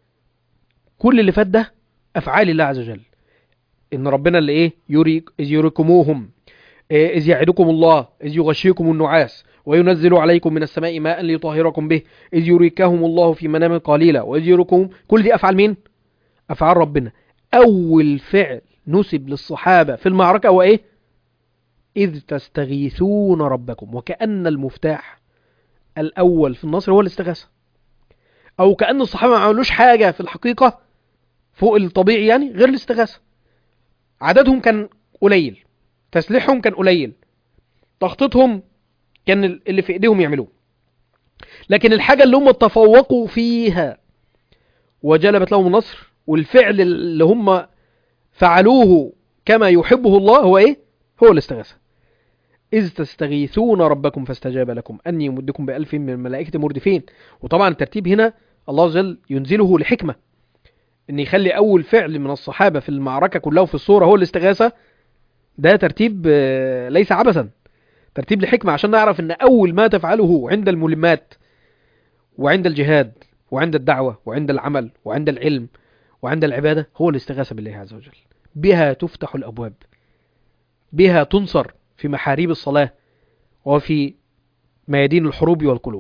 كل اللي فات ده أفعال الله عز وجل إن ربنا اللي إيه يري إذ يريكموهم إيه، إذ يعدكم الله إذ يغشيكم النعاس وينزل عليكم من السماء ماء ليطهركم به إذ يريكهم الله في منام قليلا وإذ يريكم كل دي أفعال مين؟ أفعال ربنا أول فعل نسب للصحابة في المعركة هو إيه؟ إذ تستغيثون ربكم وكأن المفتاح الأول في النصر هو الاستغاثة أو كأن الصحابة ما عملوش حاجة في الحقيقة فوق الطبيعي يعني غير الاستغاثة عددهم كان قليل تسليحهم كان قليل تخطيطهم كان اللي في ايديهم يعملوه لكن الحاجة اللي هم تفوقوا فيها وجلبت لهم النصر والفعل اللي هم فعلوه كما يحبه الله هو ايه هو الاستغاثة إذ تستغيثون ربكم فاستجاب لكم أني يمدكم بألف من الملائكة مردفين وطبعا الترتيب هنا الله عز وجل ينزله لحكمة ان يخلي اول فعل من الصحابة في المعركة كلها وفي الصورة هو الاستغاثة ده ترتيب آه، ليس عبثا ترتيب لحكمة عشان نعرف ان اول ما تفعله عند الملمات وعند الجهاد وعند الدعوة وعند العمل وعند العلم وعند العبادة هو الاستغاثة بالله عز وجل بها تفتح الابواب بها تنصر في محاريب الصلاة وفي ميادين الحروب والقلوب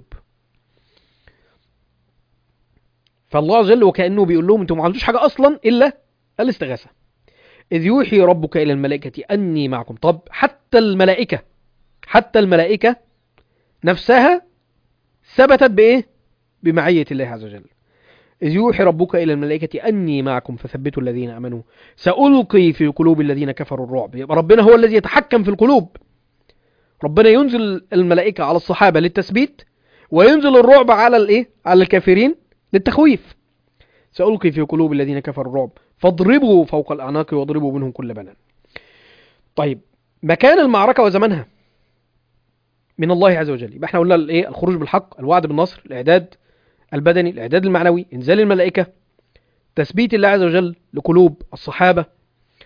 فالله عز وجل وكأنه بيقول لهم انتم ما عملتوش حاجة اصلا الا الاستغاثة إذ يوحي ربك إلى الملائكة أني معكم طب حتى الملائكة حتى الملائكة نفسها ثبتت بإيه؟ بمعية الله عز وجل إذ يوحي ربك إلى الملائكة أني معكم فثبتوا الذين آمنوا سألقي في قلوب الذين كفروا الرعب يبقى ربنا هو الذي يتحكم في القلوب ربنا ينزل الملائكة على الصحابة للتثبيت وينزل الرعب على الإيه؟ على الكافرين للتخويف سألقي في قلوب الذين كفروا الرعب فاضربوا فوق الأعناق واضربوا منهم كل بنان طيب مكان المعركة وزمنها من الله عز وجل يبقى احنا قلنا الايه الخروج بالحق الوعد بالنصر الاعداد البدني الاعداد المعنوي انزال الملائكة تثبيت الله عز وجل لقلوب الصحابة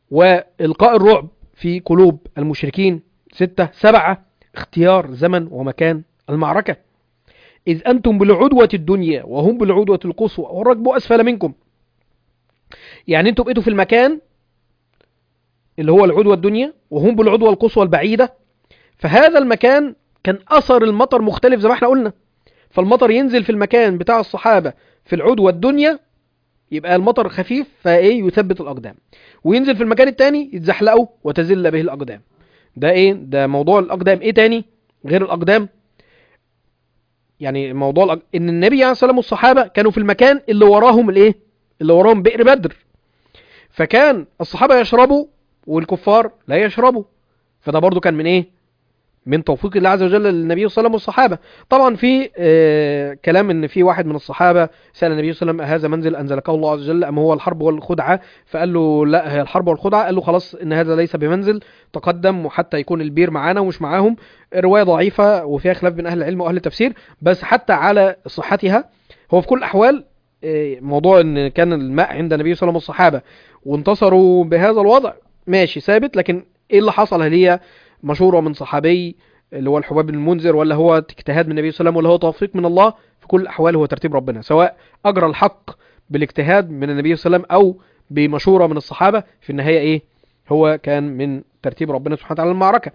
وإلقاء الرعب في قلوب المشركين ستة سبعة اختيار زمن ومكان المعركة إذ أنتم بالعدوة الدنيا وهم بالعدوة القصوى والركب أسفل منكم يعني أنتم بقيتوا في المكان اللي هو العدوة الدنيا وهم بالعدوة القصوى البعيدة فهذا المكان كان أثر المطر مختلف زي ما احنا قلنا فالمطر ينزل في المكان بتاع الصحابة في العدوة الدنيا يبقى المطر خفيف فايه يثبت الأقدام وينزل في المكان التاني يتزحلقوا وتزل به الأقدام ده ايه ده موضوع الأقدام ايه تاني غير الأقدام يعني موضوع الأق... ان النبي عليه الصلاة والسلام والصحابة كانوا في المكان اللي وراهم الايه اللي وراهم بئر بدر فكان الصحابة يشربوا والكفار لا يشربوا فده برضو كان من ايه من توفيق الله عز وجل للنبي صلى الله عليه وسلم والصحابة طبعا في آه كلام ان في واحد من الصحابة سأل النبي صلى الله عليه وسلم هذا منزل انزلكه الله عز وجل ام هو الحرب والخدعة فقال له لا هي الحرب والخدعة قال له خلاص ان هذا ليس بمنزل تقدم وحتى يكون البير معانا ومش معاهم رواية ضعيفة وفيها خلاف بين اهل العلم واهل التفسير بس حتى على صحتها هو في كل الاحوال آه موضوع ان كان الماء عند النبي صلى الله عليه وسلم والصحابة وانتصروا بهذا الوضع ماشي ثابت لكن ايه اللي حصل هل هي مشورة من صحابي اللي هو الحباب بن المنذر ولا هو اجتهاد من النبي صلى الله عليه وسلم ولا هو توفيق من الله في كل الأحوال هو ترتيب ربنا سواء أجرى الحق بالاجتهاد من النبي صلى الله عليه وسلم أو بمشورة من الصحابة في النهاية إيه هو كان من ترتيب ربنا سبحانه وتعالى المعركة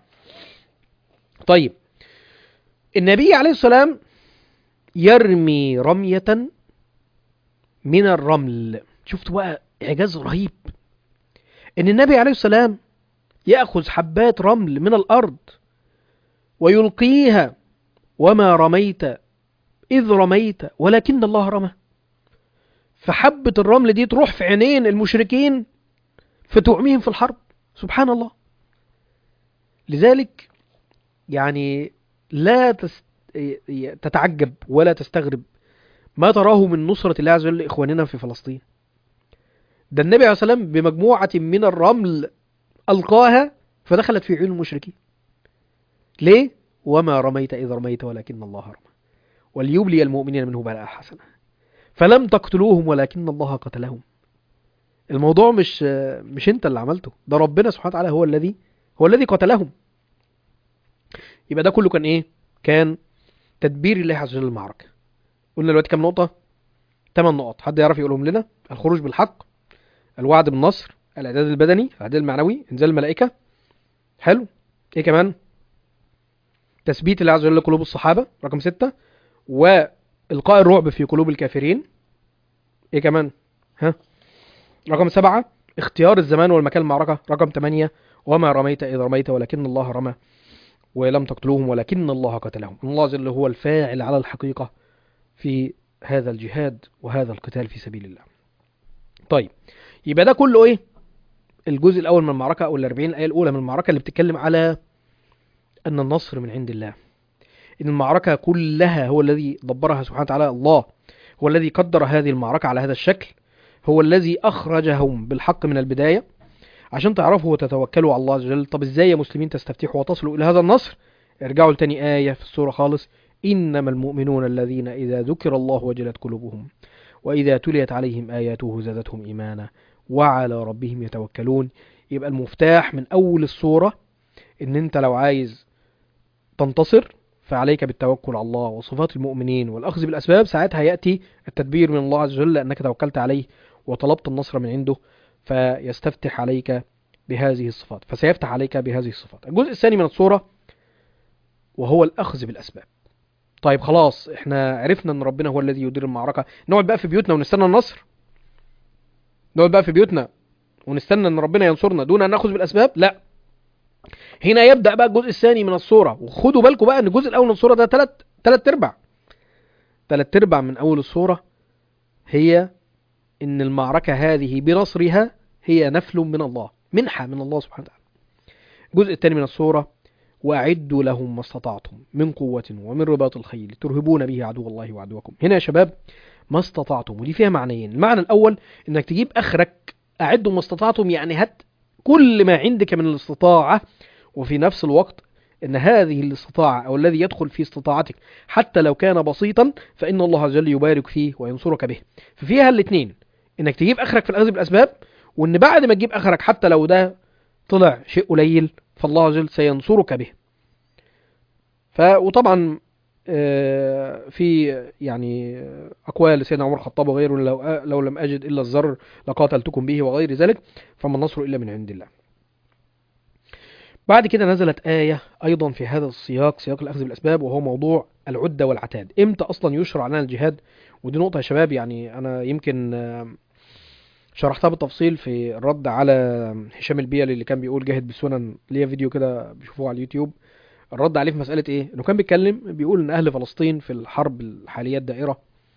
طيب النبي عليه السلام يرمي رمية من الرمل شفتوا بقى إعجاز رهيب إن النبي عليه السلام يأخذ حبات رمل من الأرض ويلقيها وما رميت إذ رميت ولكن الله رمى فحبة الرمل دي تروح في عينين المشركين فتعميهم في الحرب سبحان الله لذلك يعني لا تست... تتعجب ولا تستغرب ما تراه من نصرة الله عز وجل لإخواننا في فلسطين ده النبي عليه الصلاة والسلام بمجموعة من الرمل ألقاها فدخلت في عيون المشركين ليه؟ وما رميت إذ رميت ولكن الله رمى وليبلي المؤمنين منه بلاء حسنة فلم تقتلوهم ولكن الله قتلهم الموضوع مش مش انت اللي عملته ده ربنا سبحانه وتعالى هو الذي هو الذي قتلهم يبقى ده كله كان ايه كان تدبير الله عز وجل المعركة قلنا دلوقتي كام نقطة 8 نقط حد يعرف يقولهم لنا الخروج بالحق الوعد بالنصر الاعداد البدني الاعداد المعنوي انزال الملائكة حلو ايه كمان تثبيت الله عز وجل قلوب الصحابة رقم ستة وإلقاء الرعب في قلوب الكافرين ايه كمان ها رقم سبعة اختيار الزمان والمكان المعركة رقم ثمانية وما رميت إذ رميت ولكن الله رمى ولم تقتلوهم ولكن الله قتلهم الله عز وجل هو الفاعل على الحقيقة في هذا الجهاد وهذا القتال في سبيل الله طيب يبقى ده كله ايه الجزء الاول من المعركة او الاربعين الايه الاولى من المعركة اللي بتتكلم على ان النصر من عند الله ان المعركة كلها هو الذي دبرها سبحانه وتعالى الله هو الذي قدر هذه المعركة على هذا الشكل هو الذي اخرجهم بالحق من البداية عشان تعرفوا وتتوكلوا على الله عز وجل طب ازاي يا مسلمين تستفتحوا وتصلوا الى هذا النصر ارجعوا لتاني آية في السورة خالص إنما المؤمنون الذين إذا ذكر الله وجلت قلوبهم وإذا تليت عليهم آياته زادتهم إيمانا وعلى ربهم يتوكلون يبقى المفتاح من أول السورة إن أنت لو عايز تنتصر فعليك بالتوكل على الله وصفات المؤمنين والأخذ بالأسباب ساعتها يأتي التدبير من الله عز وجل لأنك توكلت عليه وطلبت النصر من عنده فيستفتح عليك بهذه الصفات فسيفتح عليك بهذه الصفات الجزء الثاني من السورة وهو الأخذ بالأسباب طيب خلاص احنا عرفنا ان ربنا هو الذي يدير المعركة نقعد بقى في بيوتنا ونستنى النصر نقعد بقى في بيوتنا ونستنى ان ربنا ينصرنا دون ان ناخذ بالاسباب لا هنا يبدا بقى الجزء الثاني من الصوره وخدوا بالكم بقى ان الجزء الاول من الصوره ده ثلاث ثلاث ارباع ثلاث ارباع من اول الصوره هي ان المعركه هذه بنصرها هي نفل من الله منحه من الله سبحانه وتعالى الجزء الثاني من الصوره وأعدوا لهم ما استطعتم من قوة ومن رباط الخيل ترهبون به عدو الله وعدوكم هنا يا شباب ما استطعتم ودي فيها معنيين المعنى الأول إنك تجيب آخرك أعدوا ما استطعتم يعني هات كل ما عندك من الاستطاعة وفي نفس الوقت إن هذه الاستطاعة أو الذي يدخل في استطاعتك حتى لو كان بسيطا فإن الله عز وجل يبارك فيه وينصرك به ففيها الاثنين إنك تجيب آخرك في الأخذ بالأسباب وان بعد ما تجيب اخرك حتى لو ده طلع شيء قليل فالله عز وجل سينصرك به ف وطبعا آه، في يعني اقوال لسيدنا عمر الخطاب وغيره لو لو لم اجد الا الزر لقاتلتكم به وغير ذلك فما النصر الا من عند الله بعد كده نزلت آية أيضا في هذا السياق سياق الأخذ بالأسباب وهو موضوع العدة والعتاد إمتى أصلا يشرع لنا الجهاد ودي نقطة يا شباب يعني أنا يمكن آه، شرحتها بالتفصيل في الرد على هشام البيلي اللي كان بيقول جاهد بالسنن ليا فيديو كده بيشوفوه على اليوتيوب الرد عليه في مسألة إيه؟ إنه كان بيتكلم بيقول إن أهل فلسطين في الحرب الحالية الدائرة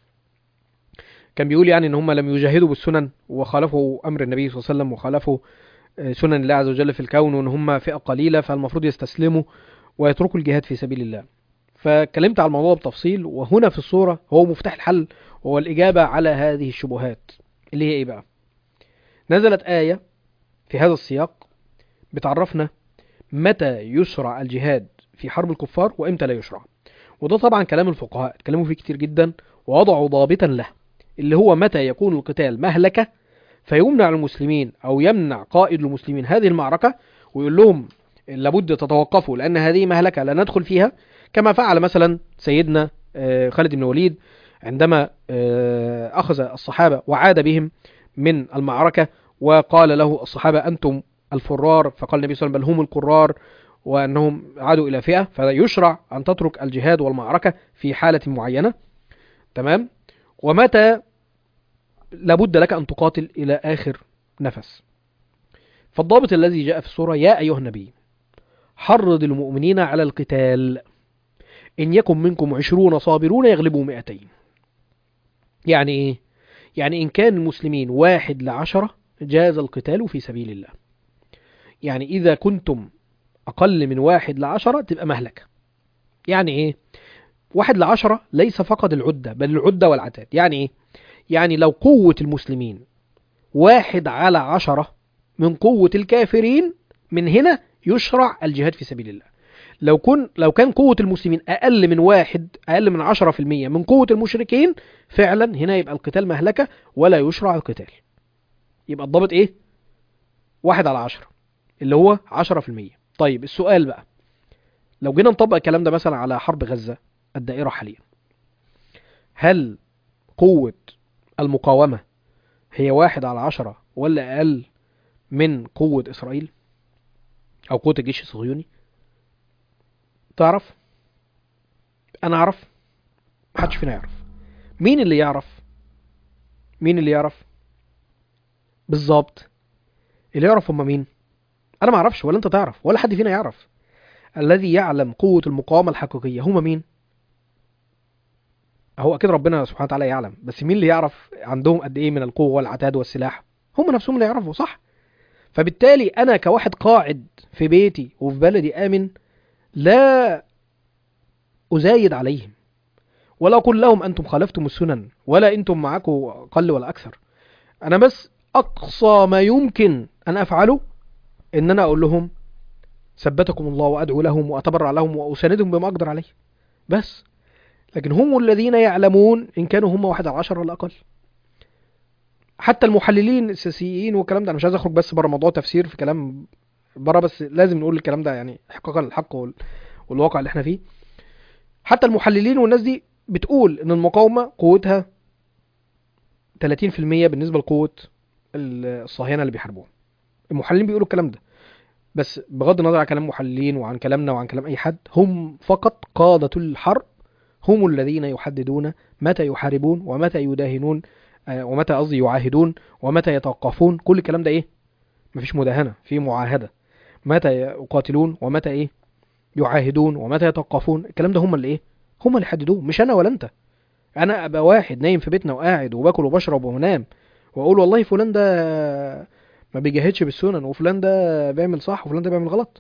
كان بيقول يعني إن هم لم يجاهدوا بالسنن وخالفوا أمر النبي صلى الله عليه وسلم وخالفوا آه، سنن الله عز وجل في الكون وإن هم فئة قليلة فالمفروض يستسلموا ويتركوا الجهاد في سبيل الله. فاتكلمت على الموضوع بتفصيل وهنا في الصورة هو مفتاح الحل وهو الإجابة على هذه الشبهات اللي هي إيه بقى؟ نزلت آية في هذا السياق بتعرفنا متى يشرع الجهاد في حرب الكفار وامتى لا يشرع وده طبعا كلام الفقهاء اتكلموا فيه كتير جدا ووضعوا ضابطا له اللي هو متى يكون القتال مهلكة فيمنع المسلمين او يمنع قائد المسلمين هذه المعركة ويقول لهم لابد تتوقفوا لان هذه مهلكة لا ندخل فيها كما فعل مثلا سيدنا آه، خالد بن الوليد عندما آه، اخذ الصحابة وعاد بهم من المعركة وقال له الصحابة انتم الفرار فقال النبي صلى الله عليه وسلم بل هم القرار وانهم عادوا الى فئه فيشرع ان تترك الجهاد والمعركه في حاله معينه تمام ومتى لابد لك ان تقاتل الى اخر نفس فالضابط الذي جاء في السوره يا ايها النبي حرض المؤمنين على القتال ان يكن منكم عشرون صابرون يغلبوا مئتين يعني ايه يعني ان كان المسلمين واحد لعشرة جاز القتال في سبيل الله يعني إذا كنتم أقل من واحد لعشرة تبقى مهلكة يعني إيه؟ واحد لعشرة ليس فقط العدة بل العدة والعتاد يعني إيه؟ يعني لو قوة المسلمين واحد على عشرة من قوة الكافرين من هنا يشرع الجهاد في سبيل الله لو كن لو كان قوة المسلمين أقل من واحد أقل من عشرة في المية من قوة المشركين فعلا هنا يبقى القتال مهلكة ولا يشرع القتال يبقى الضابط إيه؟ واحد على عشرة اللي هو 10% طيب السؤال بقى لو جينا نطبق الكلام ده مثلا على حرب غزة الدائرة حاليا هل قوة المقاومة هي واحد على عشرة ولا أقل من قوة إسرائيل أو قوة الجيش الصهيوني تعرف أنا أعرف محدش فينا يعرف مين اللي يعرف مين اللي يعرف بالظبط اللي يعرف هم مين انا ما اعرفش ولا انت تعرف ولا حد فينا يعرف الذي يعلم قوة المقاومة الحقيقية هما مين هو اكيد ربنا سبحانه وتعالى يعلم بس مين اللي يعرف عندهم قد ايه من القوة والعتاد والسلاح هم نفسهم اللي يعرفوا صح فبالتالي انا كواحد قاعد في بيتي وفي بلدي امن لا ازايد عليهم ولا اقول لهم انتم خالفتم السنن ولا انتم معاكم اقل ولا اكثر انا بس اقصى ما يمكن ان افعله ان انا اقول لهم ثبتكم الله وادعو لهم واتبرع لهم واساندهم بما اقدر عليه بس لكن هم الذين يعلمون ان كانوا هم واحد على عشرة ولا اقل حتى المحللين السياسيين والكلام ده انا مش عايز اخرج بس بره موضوع تفسير في كلام بره بس لازم نقول الكلام ده يعني احقاقا للحق وال- والواقع اللي احنا فيه حتى المحللين والناس دي بتقول ان المقاومه قوتها 30% بالنسبه لقوه الصهاينه اللي بيحاربوهم المحللين بيقولوا الكلام ده بس بغض النظر عن كلام محللين وعن كلامنا وعن كلام اي حد هم فقط قادة الحرب هم الذين يحددون متى يحاربون ومتى يداهنون آه، ومتى قصدي يعاهدون ومتى يتوقفون كل الكلام ده ايه مفيش مداهنة في معاهدة متى يقاتلون ومتى ايه يعاهدون ومتى يتوقفون الكلام ده هم اللي ايه هم اللي يحددوه مش انا ولا انت انا ابقى واحد نايم في بيتنا وقاعد وباكل وبشرب وبنام واقول والله فلان ده ما بيجاهدش بالسنن وفلان ده بيعمل صح وفلان ده بيعمل غلط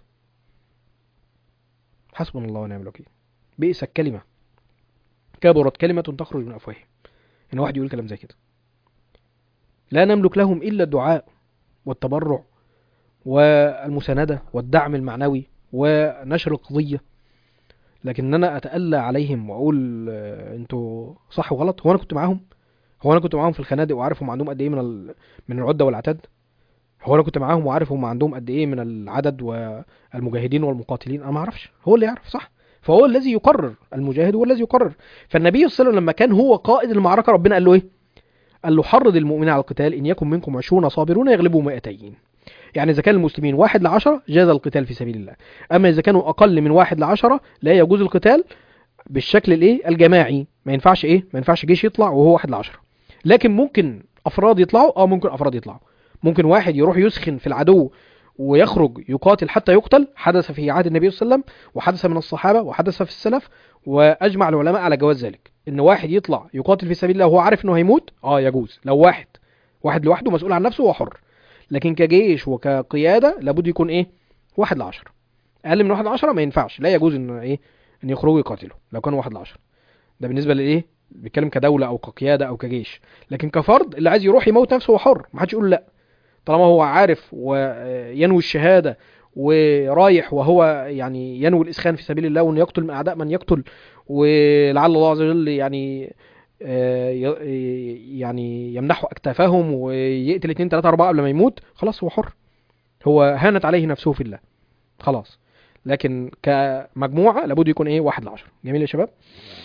حسبنا الله ونعم الوكيل بئس الكلمة كبرت كلمة تخرج من أفواههم إن واحد يقول كلام زي كده لا نملك لهم إلا الدعاء والتبرع والمساندة والدعم المعنوي ونشر القضية لكن أنا أتألى عليهم وأقول آه، أنتوا صح وغلط هو أنا كنت معاهم هو أنا كنت معاهم في الخنادق وعارف هم عندهم قد إيه من ال... من العدة والعتاد هو انا كنت معاهم وعارف هم عندهم قد ايه من العدد والمجاهدين والمقاتلين انا ما اعرفش هو اللي يعرف صح فهو الذي يقرر المجاهد هو الذي يقرر فالنبي صلى الله عليه وسلم لما كان هو قائد المعركه ربنا قال له ايه قال له حرض المؤمنين على القتال ان يكن منكم عشرون صابرون يغلبوا مئتين يعني اذا كان المسلمين واحد لعشرة جاز القتال في سبيل الله اما اذا كانوا اقل من واحد لعشرة لا يجوز القتال بالشكل الايه الجماعي ما ينفعش ايه ما ينفعش جيش يطلع وهو واحد لعشرة لكن ممكن افراد يطلعوا اه ممكن افراد يطلعوا ممكن واحد يروح يسخن في العدو ويخرج يقاتل حتى يقتل حدث في عهد النبي صلى الله عليه وسلم وحدث من الصحابه وحدث في السلف واجمع العلماء على جواز ذلك ان واحد يطلع يقاتل في سبيل الله وهو عارف انه هيموت اه يجوز لو واحد واحد لوحده مسؤول عن نفسه هو حر لكن كجيش وكقياده لابد يكون ايه واحد لعشرة اقل من واحد لعشرة ما ينفعش لا يجوز ان ايه ان يخرجوا يقاتلوا لو كانوا واحد لعشرة ده بالنسبه لايه بيتكلم كدوله او كقياده او كجيش لكن كفرد اللي عايز يروح يموت نفسه هو حر ما حدش يقول له لا طالما هو عارف وينوي الشهاده ورايح وهو يعني ينوي الاسخان في سبيل الله وانه يقتل من اعداء من يقتل ولعل الله عز وجل يعني آه، ي- يعني يمنحه اكتافهم ويقتل اتنين تلاته اربعه قبل ما يموت خلاص هو حر هو هانت عليه نفسه في الله خلاص لكن كمجموعه لابد يكون ايه واحد لعشرة جميل يا شباب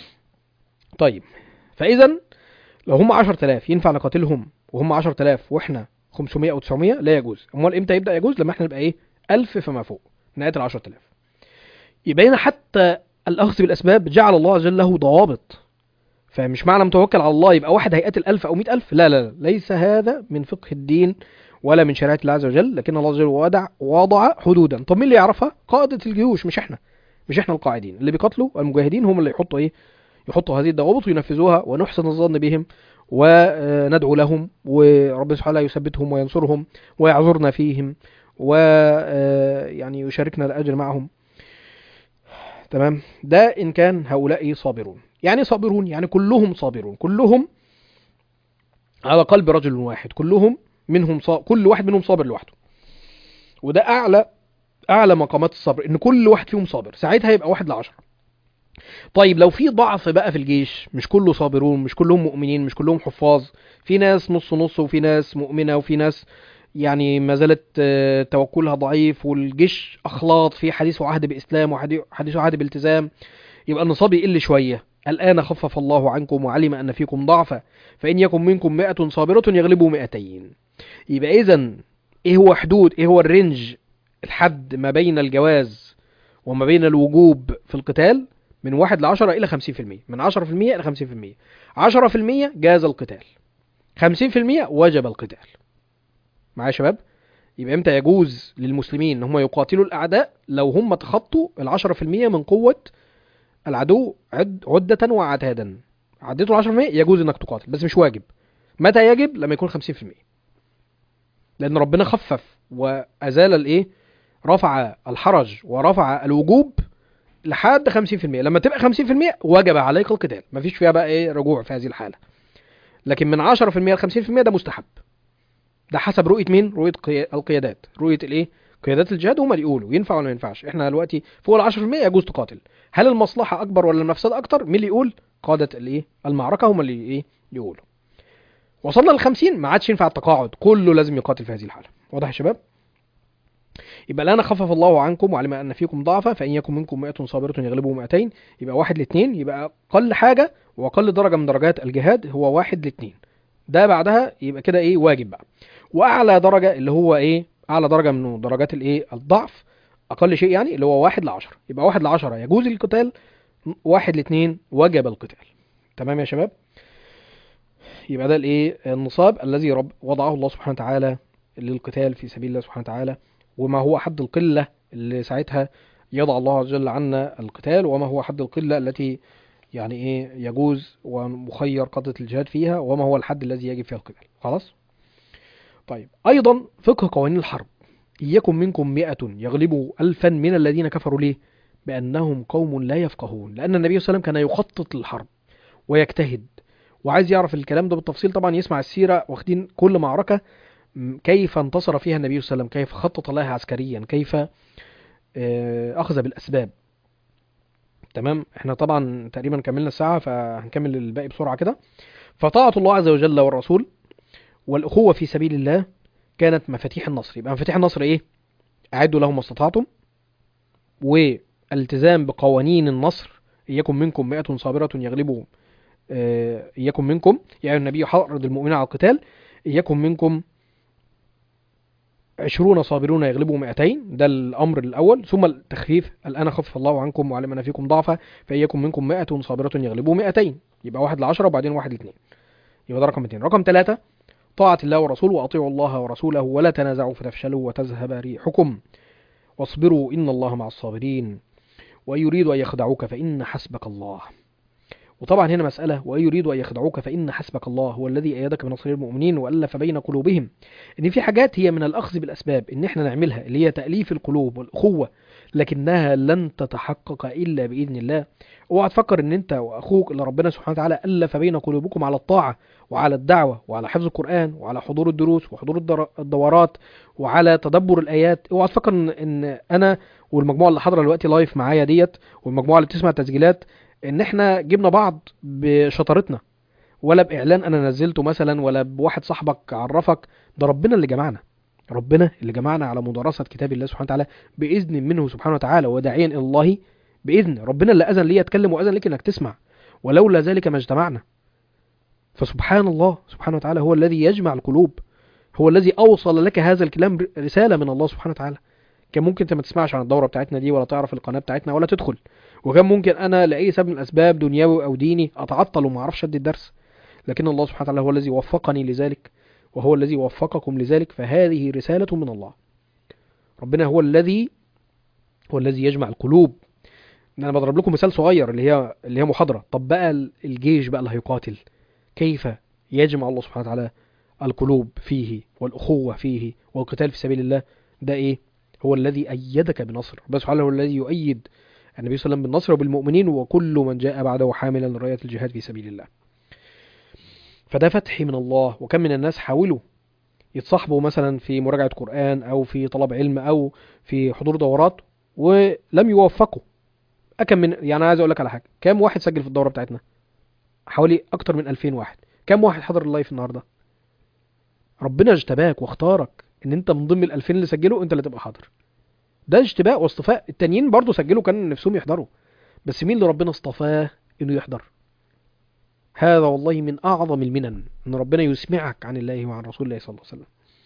طيب فاذا لو هم 10000 ينفع نقاتلهم وهم 10000 واحنا 500 او 900 لا يجوز امال امتى يبدا يجوز لما احنا نبقى ايه 1000 فما فوق نقاتل 10000 يبقى هنا حتى الاخذ بالاسباب جعل الله عز وجل له ضوابط فمش معنى متوكل على الله يبقى واحد هيقاتل 1000 او 100000 لا لا لا ليس هذا من فقه الدين ولا من شريعه الله عز وجل لكن الله عز وجل وضع وضع حدودا طب مين اللي يعرفها قاده الجيوش مش احنا مش احنا القاعدين اللي بيقاتلوا المجاهدين هم اللي يحطوا ايه يحطوا هذه الضوابط وينفذوها ونحسن الظن بهم وندعو لهم وربنا سبحانه يثبتهم وينصرهم ويعذرنا فيهم ويعني يشاركنا الأجر معهم تمام ده إن كان هؤلاء صابرون يعني صابرون يعني كلهم صابرون كلهم على قلب رجل واحد كلهم منهم صا... كل واحد منهم صابر لوحده وده أعلى أعلى مقامات الصبر إن كل واحد فيهم صابر ساعتها يبقى واحد لعشرة طيب لو في ضعف بقى في الجيش مش كله صابرون مش كلهم مؤمنين مش كلهم حفاظ في ناس نص نص وفي ناس مؤمنة وفي ناس يعني ما زالت آه، توكلها ضعيف والجيش اخلاط في حديث وعهد باسلام وحديث وعهد بالتزام يبقى النصاب يقل شويه الان خفف الله عنكم وعلم ان فيكم ضعفا فان يكن منكم مئة صابرة يغلبوا مئتين يبقى اذا ايه هو حدود ايه هو الرينج الحد ما بين الجواز وما بين الوجوب في القتال من واحد لعشرة إلى خمسين في المية من عشرة في المية إلى خمسين في المية عشرة في المية جاز القتال خمسين في المية وجب القتال معايا يا شباب يبقى امتى يجوز للمسلمين ان هم يقاتلوا الاعداء لو هم تخطوا العشرة في المية من قوة العدو عد عدة وعتادا عديتوا العشرة في المية يجوز انك تقاتل بس مش واجب متى يجب لما يكون خمسين في المية لان ربنا خفف وازال الايه رفع الحرج ورفع الوجوب لحد 50% لما تبقى 50% وجب عليك القتال مفيش فيها بقى ايه رجوع في هذه الحاله لكن من 10% ل 50% ده مستحب ده حسب رؤيه مين رؤيه قي- القيادات رؤيه الايه قيادات الجهاد هم اللي يقولوا ينفع ولا ما ينفعش احنا دلوقتي فوق ال 10% يجوز تقاتل هل المصلحه اكبر ولا المفسده اكتر مين اللي يقول قاده الايه المعركه هم اللي ايه يقولوا وصلنا لل 50 ما عادش ينفع التقاعد كله لازم يقاتل في هذه الحاله واضح يا شباب يبقى الآن خفف الله عنكم وعلم أن فيكم ضعفا فإن يكن منكم مئة صابرة يغلبوا مئتين يبقى واحد لاثنين يبقى أقل حاجة وأقل درجة من درجات الجهاد هو واحد لاثنين ده بعدها يبقى كده إيه واجب بقى وأعلى درجة اللي هو إيه أعلى درجة من درجات الإيه الضعف أقل شيء يعني اللي هو واحد لعشرة يبقى واحد لعشرة يجوز القتال واحد لاثنين وجب القتال تمام يا شباب يبقى ده الايه النصاب الذي رب وضعه الله سبحانه وتعالى للقتال في سبيل الله سبحانه وتعالى وما هو حد القلة اللي ساعتها يضع الله عز وجل عنا القتال وما هو حد القلة التي يعني ايه يجوز ومخير قادة الجهاد فيها وما هو الحد الذي يجب فيها القتال خلاص طيب ايضا فقه قوانين الحرب إن يكن منكم مئة يغلبوا ألفا من الذين كفروا ليه بأنهم قوم لا يفقهون لأن النبي صلى الله عليه وسلم كان يخطط للحرب ويجتهد وعايز يعرف الكلام ده بالتفصيل طبعا يسمع السيرة واخدين كل معركة م- كيف انتصر فيها النبي صلى الله عليه وسلم كيف خطط لها عسكريا كيف آه، أخذ بالأسباب تمام احنا طبعا تقريبا كملنا الساعة فهنكمل الباقي بسرعة كده فطاعة الله عز وجل والرسول والأخوة في سبيل الله كانت مفاتيح النصر يبقى مفاتيح النصر ايه اعدوا لهم ما استطعتم والالتزام بقوانين النصر إن يكن منكم مئة صابرة يغلبوا آه، إن يكن منكم يا أيها النبي حرض المؤمنين على القتال إن يكن منكم عشرون صابرون يغلبوا مئتين ده الأمر الأول ثم التخفيف الآن خفف الله عنكم وعلم أن فيكم ضعفا فإن يكن منكم مئة صابرة يغلبوا مئتين يبقى واحد لعشرة وبعدين واحد لاثنين يبقى ده رقم اتنين رقم ثلاثة طاعة الله ورسوله وأطيعوا الله ورسوله ولا تنازعوا فتفشلوا وتذهب ريحكم واصبروا إن الله مع الصابرين وإن يريدوا أن يخدعوك فإن حسبك الله وطبعا هنا مسألة وإن يريدوا أن يخدعوك فإن حسبك الله هو الذي أيدك بنصر المؤمنين وألف بين قلوبهم إن في حاجات هي من الأخذ بالأسباب إن إحنا نعملها اللي هي تأليف القلوب والأخوة لكنها لن تتحقق إلا بإذن الله اوعى تفكر إن أنت وأخوك اللي ربنا سبحانه وتعالى ألف بين قلوبكم على الطاعة وعلى الدعوة وعلى حفظ القرآن وعلى حضور الدروس وحضور الدر- الدورات وعلى تدبر الآيات اوعى تفكر إن, إن أنا والمجموعة اللي حاضرة دلوقتي لايف معايا ديت والمجموعة اللي بتسمع التسجيلات ان احنا جبنا بعض بشطارتنا ولا باعلان انا نزلته مثلا ولا بواحد صاحبك عرفك ده ربنا اللي جمعنا ربنا اللي جمعنا على مدرسة كتاب الله سبحانه وتعالى بإذن منه سبحانه وتعالى وداعيا إلى الله بإذن ربنا اللي أذن لي أتكلم وأذن لك إنك تسمع ولولا ذلك ما اجتمعنا فسبحان الله سبحانه وتعالى هو الذي يجمع القلوب هو الذي أوصل لك هذا الكلام رسالة من الله سبحانه وتعالى كان ممكن انت ما تسمعش عن الدورة بتاعتنا دي ولا تعرف القناة بتاعتنا ولا تدخل وكان ممكن انا لاي سبب من الاسباب دنيوي او ديني اتعطل وما اعرفش ادي الدرس لكن الله سبحانه وتعالى هو الذي وفقني لذلك وهو الذي وفقكم لذلك فهذه رسالة من الله ربنا هو الذي هو الذي يجمع القلوب انا بضرب لكم مثال صغير اللي هي اللي هي محاضرة طب بقى الجيش بقى اللي هيقاتل كيف يجمع الله سبحانه وتعالى القلوب فيه والأخوة فيه والقتال في سبيل الله ده ايه هو الذي أيدك بنصر ربنا سبحانه هو الذي يؤيد النبي صلى الله عليه وسلم بالنصر وبالمؤمنين وكل من جاء بعده حاملا راية الجهاد في سبيل الله فده فتح من الله وكم من الناس حاولوا يتصاحبوا مثلا في مراجعة قرآن أو في طلب علم أو في حضور دورات ولم يوفقوا أكم من يعني عايز أقول لك على حاجة كم واحد سجل في الدورة بتاعتنا حوالي أكتر من 2000 واحد كم واحد حضر اللايف النهاردة ربنا اجتباك واختارك ان انت من ضمن ال 2000 اللي سجلوا انت اللي تبقى حاضر ده اجتباء واصطفاء التانيين برضو سجلوا كان نفسهم يحضروا بس مين اللي ربنا اصطفاه انه يحضر هذا والله من اعظم المنن ان ربنا يسمعك عن الله وعن رسول الله صلى الله عليه وسلم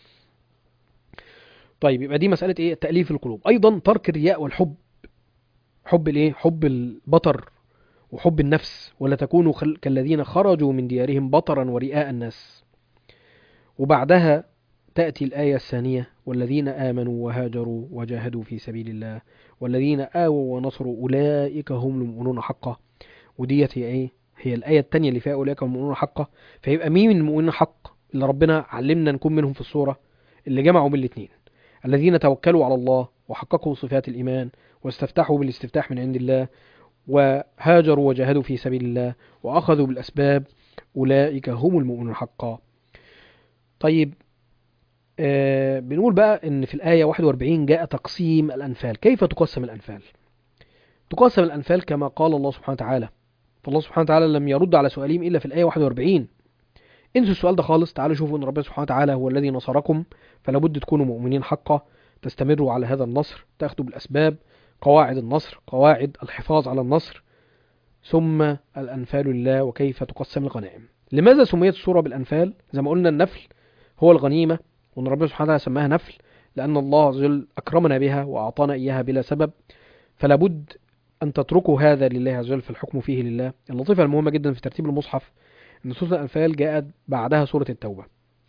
طيب يبقى دي مسألة ايه تأليف القلوب ايضا ترك الرياء والحب حب الايه حب البطر وحب النفس ولا تكونوا خل... كالذين خرجوا من ديارهم بطرا ورئاء الناس وبعدها تأتي الآية الثانية والذين آمنوا وهاجروا وجاهدوا في سبيل الله والذين آووا ونصروا أولئك هم المؤمنون حقا وديت هي إيه؟ هي الآية الثانية اللي فيها أولئك هم المؤمنون حقا فيبقى مين من المؤمنين حق اللي ربنا علمنا نكون منهم في الصورة اللي جمعوا من الاثنين الذين توكلوا على الله وحققوا صفات الإيمان واستفتحوا بالاستفتاح من عند الله وهاجروا وجاهدوا في سبيل الله وأخذوا بالأسباب أولئك هم المؤمنون حقا طيب آه بنقول بقى ان في الآية 41 جاء تقسيم الأنفال كيف تقسم الأنفال تقسم الأنفال كما قال الله سبحانه وتعالى فالله سبحانه وتعالى لم يرد على سؤالهم إلا في الآية 41 انسوا السؤال ده خالص تعالوا شوفوا ان ربنا سبحانه وتعالى هو الذي نصركم فلا بد تكونوا مؤمنين حقا تستمروا على هذا النصر تاخدوا بالأسباب قواعد النصر قواعد الحفاظ على النصر ثم الأنفال لله وكيف تقسم الغنائم لماذا سميت السورة بالأنفال زي ما قلنا النفل هو الغنيمة وأن ربنا سبحانه وتعالى سماها نفل لأن الله عز وجل أكرمنا بها وأعطانا إياها بلا سبب فلا بد أن تتركوا هذا لله عز وجل فالحكم فيه لله اللطيفة المهمة جدا في ترتيب المصحف أن سورة الأنفال جاءت بعدها سورة التوبة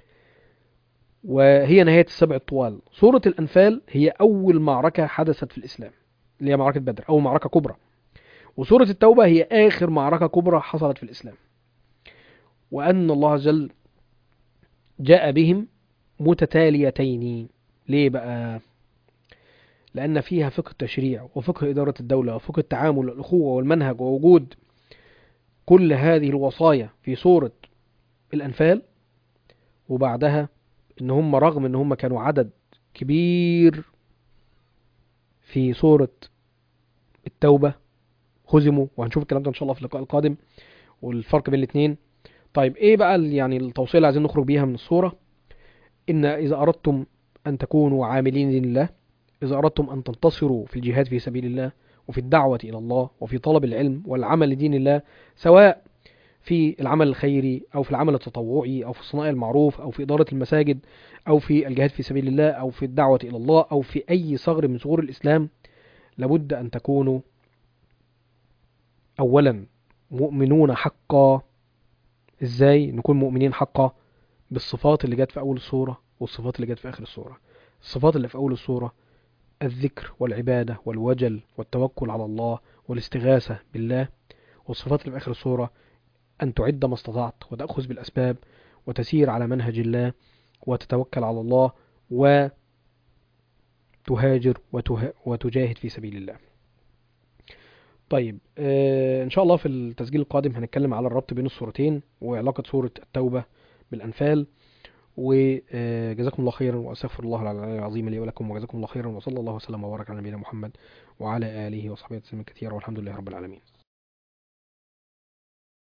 وهي نهاية السبع الطوال سورة الأنفال هي أول معركة حدثت في الإسلام اللي هي معركة بدر أو معركة كبرى وسورة التوبة هي آخر معركة كبرى حصلت في الإسلام وأن الله عز وجل جاء بهم متتاليتين ليه بقى لأن فيها فقه التشريع وفقه إدارة الدولة وفقه التعامل والأخوة والمنهج ووجود كل هذه الوصايا في سورة الأنفال وبعدها إن هم رغم إن هم كانوا عدد كبير في سورة التوبة هزموا وهنشوف الكلام ده إن شاء الله في اللقاء القادم والفرق بين الاثنين طيب ايه بقى ال- يعني التوصية اللي عايزين نخرج بيها من الصورة إن إذا أردتم أن تكونوا عاملين لله إذا أردتم أن تنتصروا في الجهاد في سبيل الله وفي الدعوة إلى الله وفي طلب العلم والعمل لدين الله سواء في العمل الخيري أو في العمل التطوعي أو في صناعة المعروف أو في إدارة المساجد أو في الجهاد في سبيل الله أو في الدعوة إلى الله أو في أي ثغر من ثغور الإسلام لابد أن تكونوا أولا مؤمنون حقا إزاي نكون مؤمنين حقا بالصفات اللي جت في أول السورة والصفات اللي جت في آخر السورة الصفات اللي في أول السورة الذكر والعبادة والوجل والتوكل على الله والاستغاثة بالله والصفات اللي في آخر السورة أن تعد ما استطعت وتأخذ بالأسباب وتسير على منهج الله وتتوكل على الله وتهاجر وته... وتجاهد في سبيل الله طيب آه إن شاء الله في التسجيل القادم هنتكلم على الربط بين السورتين وعلاقة سورة التوبة بالأنفال وجزاكم الله خيرا واستغفر الله العلي العظيم لي ولكم وجزاكم الله خيرا وصلى الله وسلم وبارك على نبينا محمد وعلى اله وصحبه وسلم كثيرا والحمد لله رب العالمين